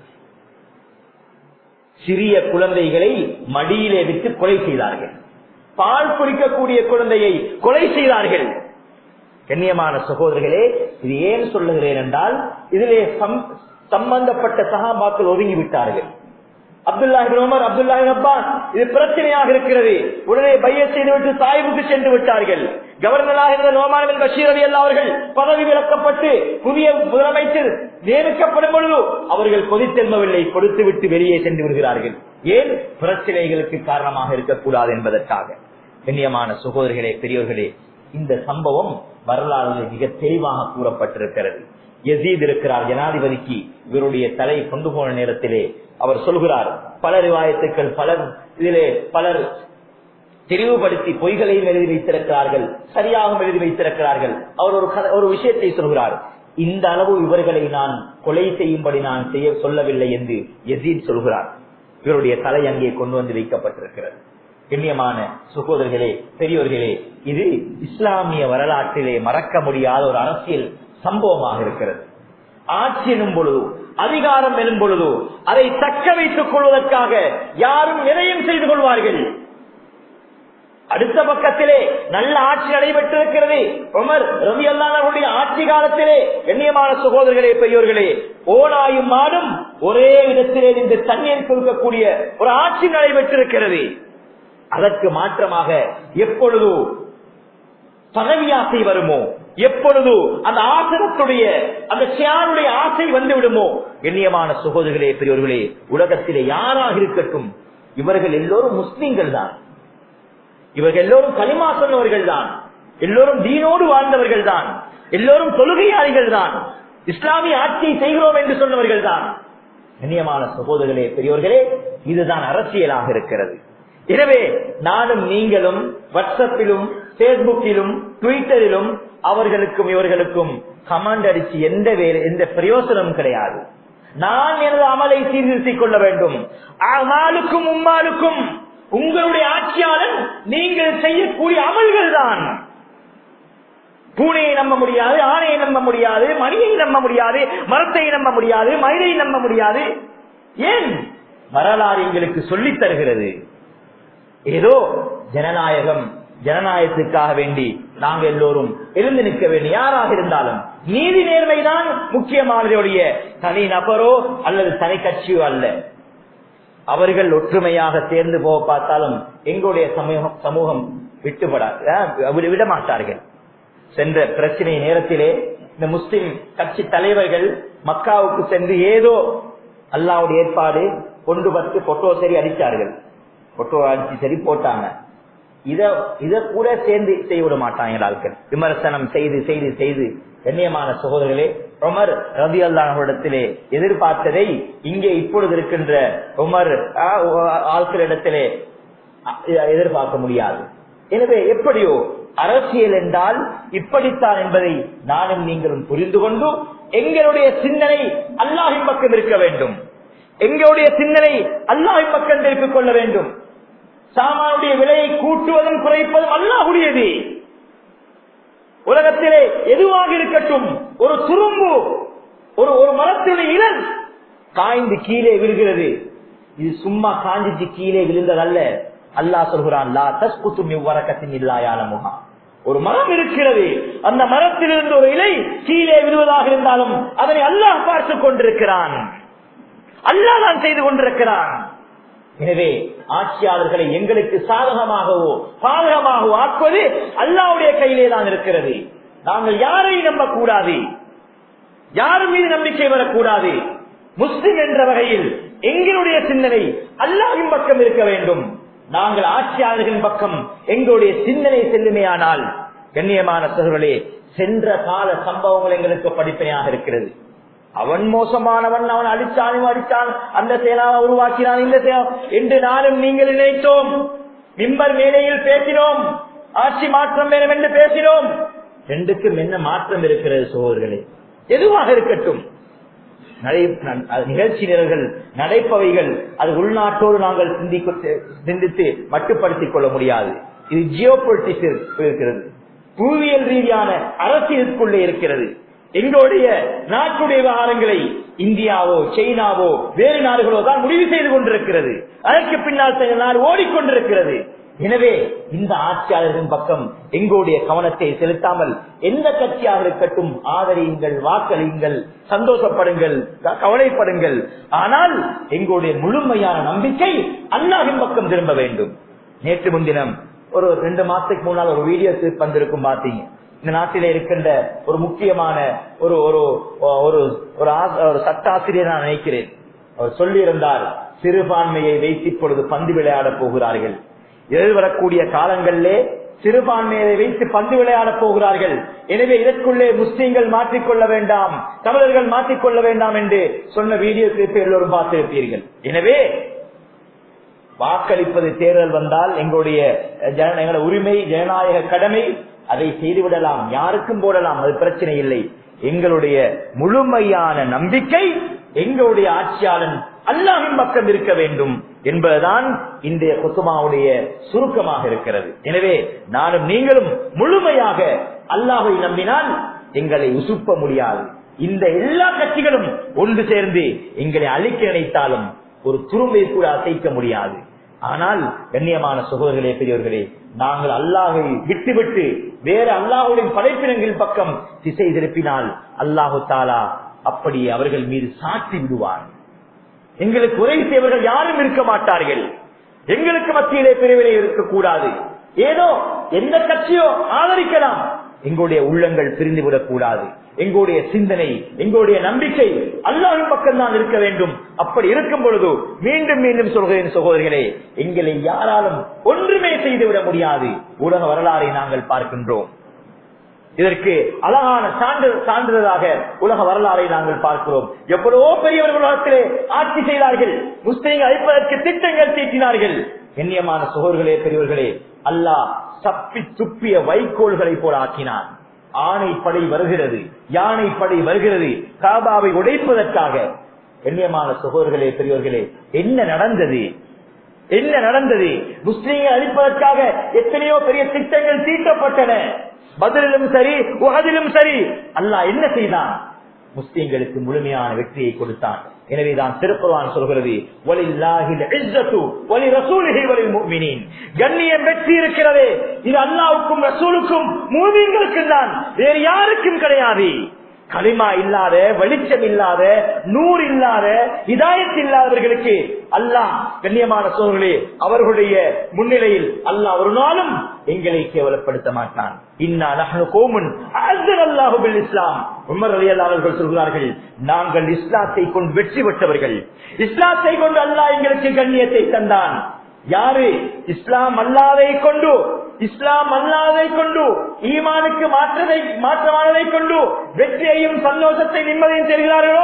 சிறிய குழந்தைகளை மடியிலே விட்டு கொலை செய்தார்கள் பால் குடிக்கக்கூடிய குழந்தையை கொலை செய்தார்கள் கண்ணியமான சகோதரர்களே இது ஏன் சொல்லுகிறேன் என்றால் இதிலே சம்பந்தப்பட்ட சகாபாக்கள் ஒதுங்கி விட்டார்கள் அப்துல்லாஹி உமர் அப்துல்லாஹி அப்பாஸ் இது பிரச்சனையாக இருக்கிறது உடனே பைய செய்துவிட்டு சாய்வுக்கு சென்று விட்டார்கள் கவர்னராக இருந்த நோமான் பஷீர் அலி அல்லா அவர்கள் பதவி விலக்கப்பட்டு புதிய முதலமைச்சர் நியமிக்கப்படும் பொழுது அவர்கள் கொதித்தென்பவில்லை கொடுத்து விட்டு வெளியே சென்று விடுகிறார்கள் ஏன் பிரச்சனைகளுக்கு காரணமாக இருக்கக்கூடாது என்பதற்காக கண்ணியமான சகோதரர்களே பெரியோர்களே இந்த சம்பவம் வரலாறு மிக தெளிவாக கூறப்பட்டிருக்கிறது எசீத் இருக்கிறார் ஜனாதிபதிக்கு இவருடைய தலை கொண்டு போன நேரத்திலே அவர் சொல்கிறார் பல ரிவாயத்துக்கள் பலர் இதிலே பலர் தெளிவுபடுத்தி பொய்களையும் எழுதி வைத்திருக்கிறார்கள் சரியாகவும் எழுதி வைத்திருக்கிறார்கள் அவர் ஒரு ஒரு விஷயத்தை சொல்கிறார் இந்த அளவு இவர்களை நான் கொலை செய்யும்படி நான் செய்ய சொல்லவில்லை என்று எசீத் சொல்கிறார் இவருடைய தலை அங்கே கொண்டு வந்து வைக்கப்பட்டிருக்கிறது கண்ணியமான சகோதரர்களே பெரியோர்களே இது இஸ்லாமிய வரலாற்றிலே மறக்க முடியாத ஒரு அரசியல் சம்பவமாக இருக்கிறது ஆட்சி எனும் பொழுது அதிகாரம் எனும் பொழுது அதை தக்க வைத்துக் கொள்வதற்காக யாரும் எதையும் செய்து கொள்வார்கள் அடுத்த பக்கத்திலே நல்ல ஆட்சி நடைபெற்றிருக்கிறது உமர் ரவி அல்லாவுடைய ஆட்சி காலத்திலே கண்ணியமான சகோதரர்களே பெரியோர்களே ஓனாயும் மாடும் ஒரே இடத்திலே இந்த தண்ணீர் கொடுக்கக்கூடிய ஒரு ஆட்சி நடைபெற்றிருக்கிறது அதற்கு மாற்றமாக எப்பொழுது பதவி ஆசை வருமோ எப்பொழுது அந்த ஆசனத்துடைய அந்த சியானுடைய ஆசை வந்து விடுமோ கண்ணியமான சகோதரர்களே பெரியவர்களே உலகத்திலே யாராக இருக்கட்டும் இவர்கள் எல்லோரும் முஸ்லிம்கள் தான் இவர்கள் எல்லோரும் களிமா சொன்னவர்கள் தான் எல்லோரும் தீனோடு வாழ்ந்தவர்கள் தான் எல்லோரும் தொழுகையாளிகள் தான் இஸ்லாமிய ஆட்சியை செய்கிறோம் என்று சொன்னவர்கள் தான் கண்ணியமான சகோதரர்களே பெரியோர்களே இதுதான் அரசியலாக இருக்கிறது எனவே நானும் நீங்களும் வாட்ஸ்அப்பிலும் பேஸ்புக்கிலும் ட்விட்டரிலும் அவர்களுக்கும் இவர்களுக்கும் கமாண்ட் அடிச்சு எந்த வேறு எந்த பிரயோசனமும் கிடையாது நான் எனது அமலை சீர்திருத்திக் கொள்ள வேண்டும் அமாலுக்கும் உம்மாலுக்கும் உங்களுடைய ஆட்சியாளன் நீங்கள் செய்யக்கூடிய அமல்கள் தான் பூனையை நம்ப முடியாது ஆணையை நம்ப முடியாது மணியை நம்ப முடியாது மரத்தை நம்ப முடியாது மயிலை நம்ப முடியாது ஏன் வரலாறு எங்களுக்கு சொல்லித் தருகிறது ஏதோ ஜனநாயகம் ஜனநாயகத்துக்காக வேண்டி நாங்கள் எல்லோரும் எழுந்து நிற்க வேண்டும் யாராக இருந்தாலும் நீதி நேர்மைதான் முக்கியமானதையுடைய தனி நபரோ அல்லது தனி கட்சியோ அல்ல அவர்கள் ஒற்றுமையாக சேர்ந்து போக பார்த்தாலும் எங்களுடைய சமூகம் சமூகம் விட்டுப்படாது விட மாட்டார்கள் சென்ற பிரச்சனை நேரத்திலே இந்த முஸ்லிம் கட்சி தலைவர்கள் மக்காவுக்கு சென்று ஏதோ அல்லாவுடைய ஏற்பாடு கொண்டு பத்து போட்டோ சரி அடித்தார்கள் போட்டோ அடிச்சு சரி போட்டாங்க இத இத கூட சேர்ந்து செய்ய விட மாட்டாங்க ஆட்கள் விமர்சனம் செய்து செய்து செய்து கண்ணியமான சகோதரர்களே உமர் ரவி அல்லாஹிடத்திலே எதிர்பார்த்ததை இங்கே இப்பொழுது இருக்கின்ற உமர் ஆட்களிடத்திலே எதிர்பார்க்க முடியாது எனவே எப்படியோ அரசியல் என்றால் இப்படித்தான் என்பதை நானும் நீங்களும் புரிந்து கொண்டு எங்களுடைய சிந்தனை அல்லாஹின் பக்கம் இருக்க வேண்டும் எங்களுடைய சிந்தனை அல்லாஹின் பக்கம் திருப்பிக் கொள்ள வேண்டும் சாமானுடைய விலையை கூட்டுவதும் குறைப்பதும் அல்லாஹுடையது உலகத்திலே எதுவாக இருக்கட்டும் ஒரு துரும்பு ஒரு ஒரு மரத்துடைய இளன் காய்ந்து கீழே விழுகிறது இது சும்மா காஞ்சிச்சு கீழே விழுந்ததல்ல அல்லாஹ் சொல்கிறான் லா தஸ்குத்தும் இவ்வரக்கத்தின் இல்லாயால முகாம் ஒரு மரம் இருக்கிறது அந்த மரத்திலிருந்து ஒரு இலை கீழே விழுவதாக இருந்தாலும் அதனை அல்லாஹ் பார்த்துக் கொண்டிருக்கிறான் அல்லாஹ் தான் செய்து கொண்டிருக்கிறான் எனவே ஆட்சியாளர்களை எங்களுக்கு சாதகமாகவோ பாதகமாகவோ ஆக்குவது அல்லாவுடைய கையிலே தான் இருக்கிறது நாங்கள் யாரையும் நம்பக்கூடாது யார் மீது நம்பிக்கை வரக்கூடாது முஸ்லிம் என்ற வகையில் எங்களுடைய சிந்தனை அல்லாவின் பக்கம் இருக்க வேண்டும் நாங்கள் ஆட்சியாளர்களின் பக்கம் எங்களுடைய சிந்தனை செல்லுமையானால் கண்ணியமான சகர்களே சென்ற கால சம்பவங்கள் எங்களுக்கு படிப்பனையாக இருக்கிறது அவன் மோசமானவன் அவன் அடிச்சான் அடிச்சான் அந்த சேனாவை உருவாக்கினான் இந்த சேனா என்று நானும் நீங்கள் நினைத்தோம் மிம்பர் மேடையில் பேசினோம் ஆட்சி மாற்றம் வேணும் என்று பேசினோம் ரெண்டுக்கும் என்ன மாற்றம் இருக்கிறது சோழர்களே எதுவாக இருக்கட்டும் நிகழ்ச்சி நிரல்கள் நடைப்பவைகள் அது உள்நாட்டோடு நாங்கள் சிந்தித்து மட்டுப்படுத்திக் கொள்ள முடியாது இது ஜியோ பொலிட்டிக்ஸ் இருக்கிறது புவியியல் ரீதியான அரசியலுக்குள்ளே இருக்கிறது எங்களுடைய நாட்டுடைய விவகாரங்களை இந்தியாவோ சைனாவோ வேறு நாடுகளோ தான் முடிவு செய்து கொண்டிருக்கிறது அதற்கு பின்னால் சில நாடு ஓடிக்கொண்டிருக்கிறது எனவே இந்த ஆட்சியாளர்களின் பக்கம் எங்களுடைய கவனத்தை செலுத்தாமல் எந்த கட்சியாக இருக்கட்டும் ஆதரியுங்கள் வாக்களியுங்கள் சந்தோஷப்படுங்கள் கவலைப்படுங்கள் ஆனால் எங்களுடைய முழுமையான நம்பிக்கை அல்லாவின் பக்கம் திரும்ப வேண்டும் நேற்று முன்தினம் ஒரு ரெண்டு மாசத்துக்கு முன்னால் ஒரு வீடியோ கிளிப் வந்திருக்கும் பாத்தீங்க இந்த நாட்டில இருக்கின்ற ஒரு முக்கியமான ஒரு ஒரு ஒரு ஒரு சட்ட ஆசிரியர் நான் நினைக்கிறேன் அவர் சொல்லியிருந்தார் சிறுபான்மையை வைத்து இப்பொழுது பந்து விளையாட போகிறார்கள் எதிர்வரக்கூடிய காலங்களிலே சிறுபான்மையை வைத்து பந்து விளையாட போகிறார்கள் எனவே இதற்குள்ளே முஸ்லீம்கள் மாற்றிக்கொள்ள வேண்டாம் தமிழர்கள் மாற்றிக்கொள்ள வேண்டாம் என்று சொன்ன வீடியோ கிளிப்பை எல்லோரும் பார்த்திருப்பீர்கள் எனவே வாக்களிப்பது தேர்தல் வந்தால் எங்களுடைய எங்களுடைய உரிமை ஜனநாயக கடமை அதை செய்துவிடலாம் யாருக்கும் போடலாம் அது பிரச்சனை இல்லை எங்களுடைய முழுமையான நம்பிக்கை எங்களுடைய ஆட்சியாளன் அல்லாவின் பக்கம் இருக்க வேண்டும் என்பதுதான் இன்றைய குத்துமாவுடைய சுருக்கமாக இருக்கிறது எனவே நானும் நீங்களும் முழுமையாக அல்லாஹை நம்பினால் எங்களை உசுப்ப முடியாது இந்த எல்லா கட்சிகளும் ஒன்று சேர்ந்து எங்களை அழிக்க நினைத்தாலும் ஒரு துரும்பை கூட அசைக்க முடியாது ஆனால் கண்ணியமான சகோதரர்களே பெரியவர்களே நாங்கள் அல்லாஹை விட்டுவிட்டு வேற அல்லாஹுடைய படைப்பினங்கள் பக்கம் திசை திருப்பினால் அல்லாஹு தாலா அப்படி அவர்கள் மீது சாட்டி விடுவார் எங்களுக்கு உதவி செய்வர்கள் யாரும் இருக்க மாட்டார்கள் எங்களுக்கு மத்தியிலே பிரிவினை இருக்கக்கூடாது ஏதோ எந்த கட்சியோ ஆதரிக்கலாம் எங்களுடைய உள்ளங்கள் பிரிந்துவிடக் கூடாது எங்களுடைய சிந்தனை எங்களுடைய நம்பிக்கை அல்லாவின் பக்கம் தான் இருக்க வேண்டும் அப்படி இருக்கும் பொழுது மீண்டும் மீண்டும் சொல்கிறேன் சகோதரிகளே எங்களை யாராலும் ஒன்றுமே செய்துவிட முடியாது உலக வரலாறை நாங்கள் பார்க்கின்றோம் இதற்கு அழகான சான்று சான்றிதழாக உலக வரலாறை நாங்கள் பார்க்கிறோம் எவ்வளவோ பெரியவர்கள் உலகத்திலே ஆட்சி செய்தார்கள் முஸ்லீம்கள் அழிப்பதற்கு திட்டங்கள் தீட்டினார்கள் கண்ணியமான சோர்களே பெரியவர்களே அல்லாஹ் சப்பி துப்பிய வைக்கோல்களை போல ஆக்கினான் ஆணைப்படை வருகிறது யானைப்படை வருகிறது காபாவை உடைப்பதற்காக கண்ணியமான சகோதர்களே பெரியவர்களே என்ன நடந்தது என்ன நடந்தது முஸ்லீம்கள் அழிப்பதற்காக எத்தனையோ பெரிய திட்டங்கள் தீட்டப்பட்டன பதிலும் சரி உகதிலும் சரி அல்லாஹ் என்ன செய்தான் முஸ்லீம்களுக்கு முழுமையான வெற்றியை கொடுத்தான் எனவேதான் திருக்குர்ஆன் சொல்கிறது வலில்லாஹில் இஸ்ஸத்து வலி ரசூலிஹி வலில் முஃமினீன் கண்ணியம் வெற்றி இருக்கிறதே இது அல்லாஹ்வுக்கும் ரசூலுக்கும் முஃமின்களுக்கும் தான் வேறு யாருக்கும் கிடையாது களிமா இல்லாத வெளிச்சம் இல்லாத நூறு இல்லாத இதாயத் இல்லாதவர்களுக்கு அல்லாஹ் கண்ணியமான சோழர்களே அவர்களுடைய முன்னிலையில் அல்லாஹ் ஒரு நாளும் எங்களை கேவலப்படுத்த மாட்டான் இன்னா நஹ்னு கோமுன் அல்லாஹு பில் இஸ்லாம் உமர் அலி அவர்கள் சொல்கிறார்கள் நாங்கள் இஸ்லாத்தை கொண்டு வெற்றி பெற்றவர்கள் இஸ்லாத்தை கொண்டு அல்லாஹ் எங்களுக்கு கண்ணியத்தை தந்தான் யாரு இஸ்லாம் அல்லாதை கொண்டு இஸ்லாம் அல்லாதை கொண்டு ஈமானுக்கு மாற்றதை மாற்றமானதை கொண்டு வெற்றியையும் சந்தோஷத்தை நிம்மதியும் தெரிகிறார்களோ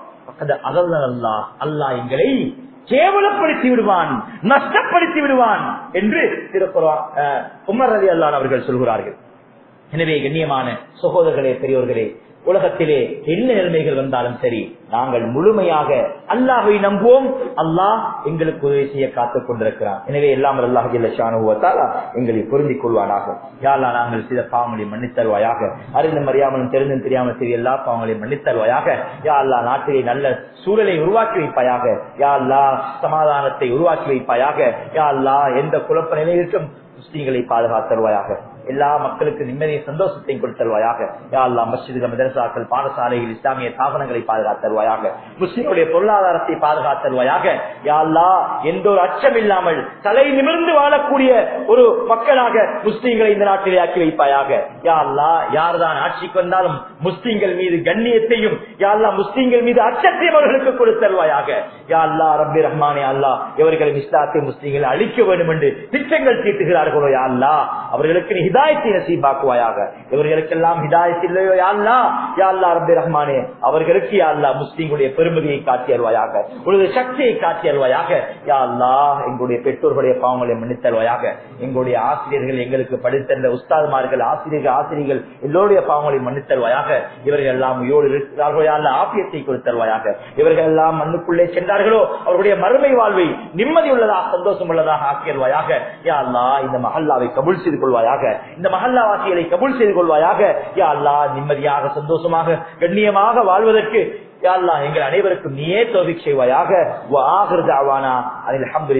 அல்லாஹ் அல்லாஹ் எங்களை கேவலப்படுத்தி விடுவான் நஷ்டப்படுத்தி விடுவான் என்று திருக்குறா உமர் அலி அல்லான் அவர்கள் சொல்கிறார்கள் எனவே கண்ணியமான சகோதரர்களே பெரியோர்களே உலகத்திலே என்ன நிலைமைகள் வந்தாலும் சரி நாங்கள் முழுமையாக அல்லாஹை நம்புவோம் அல்லாஹ் எங்களுக்கு உதவி செய்ய காத்துக் கொண்டிருக்கிறான் எனவே எல்லாம் அல்லாஹ் ஜில்லானுவத்தாலா எங்களை பொருந்திக் கொள்வானாக யாரா நாங்கள் சில பாவங்களை மன்னித்தருவாயாக அறிந்தும் அறியாமலும் தெரிந்தும் தெரியாமல் சரி எல்லா பாவங்களையும் மன்னித்தருவாயாக யா அல்லா நாட்டிலே நல்ல சூழலை உருவாக்கி வைப்பாயாக யா அல்லா சமாதானத்தை உருவாக்கி வைப்பாயாக யா அல்லா எந்த குழப்ப நிலையிற்கும் முஸ்லீம்களை பாதுகாத்தருவாயாக எல்லா மக்களுக்கு நிம்மதியை சந்தோஷத்தையும் கொடுத்தருவாயாக யா அல்லா மஸ்ஜிதுகள் மதரசாக்கள் பாடசாலைகள் இஸ்லாமிய தாபனங்களை பாதுகாத்தருவாயாக முஸ்லீம்களுடைய பொருளாதாரத்தை பாதுகாத்தருவாயாக யா அல்லா எந்த ஒரு அச்சம் இல்லாமல் தலை நிமிர்ந்து வாழக்கூடிய ஒரு மக்களாக முஸ்லீம்களை இந்த நாட்டிலே ஆக்கி வைப்பாயாக யா அல்லா யார்தான் ஆட்சிக்கு வந்தாலும் முஸ்லீம்கள் மீது கண்ணியத்தையும் யா அல்லா முஸ்லீம்கள் மீது அச்சத்தையும் அவர்களுக்கு கொடுத்தருவாயாக யா அல்லா ரப்பி ரஹ்மானே அல்லா இவர்களும் இஸ்லாத்தை முஸ்லீம்களை அழிக்க வேண்டும் என்று திட்டங்கள் தீட்டுகிறார்களோ யா அல்லா அவர்களுக்கு நீ ஹிதாயத்தை நசீபாக்குவாயாக இவர்களுக்கெல்லாம் ஹிதாயத் இல்லையோ யாழ்லா யாழ்லா ரபி ரஹ்மானே அவர்களுக்கு யாழ்லா முஸ்லீம்களுடைய பெருமதியை காட்டி அருவாயாக உனது சக்தியை காட்டி அருவாயாக யாழ்லா எங்களுடைய பெற்றோர்களுடைய பாவங்களை மன்னித்தருவாயாக எங்களுடைய ஆசிரியர்கள் எங்களுக்கு படித்தந்த உஸ்தாதுமார்கள் ஆசிரியர்கள் ஆசிரியர்கள் எல்லோருடைய பாவங்களை மன்னித்தருவாயாக இவர்கள் எல்லாம் உயோடு இருக்கிறார்களோ யாழ்லா ஆபியத்தை கொடுத்தருவாயாக இவர்கள் எல்லாம் மண்ணுக்குள்ளே சென்றார்களோ அவருடைய மறுமை வாழ்வை நிம்மதி உள்ளதாக சந்தோஷம் உள்ளதாக ஆக்கியருவாயாக யா அல்லா இந்த மஹல்லாவை கபுல் செய்து கொள்வாயாக இந்த மஹல்லாவாசிகளை கபுல் செய்து கொள்வாயாக யா அல்லா நிம்மதியாக சந்தோஷமாக கண்ணியமாக வாழ்வதற்கு யா அல்லா எங்கள் அனைவருக்கும் நீயே தோவிக் செய்வாயாக அதில்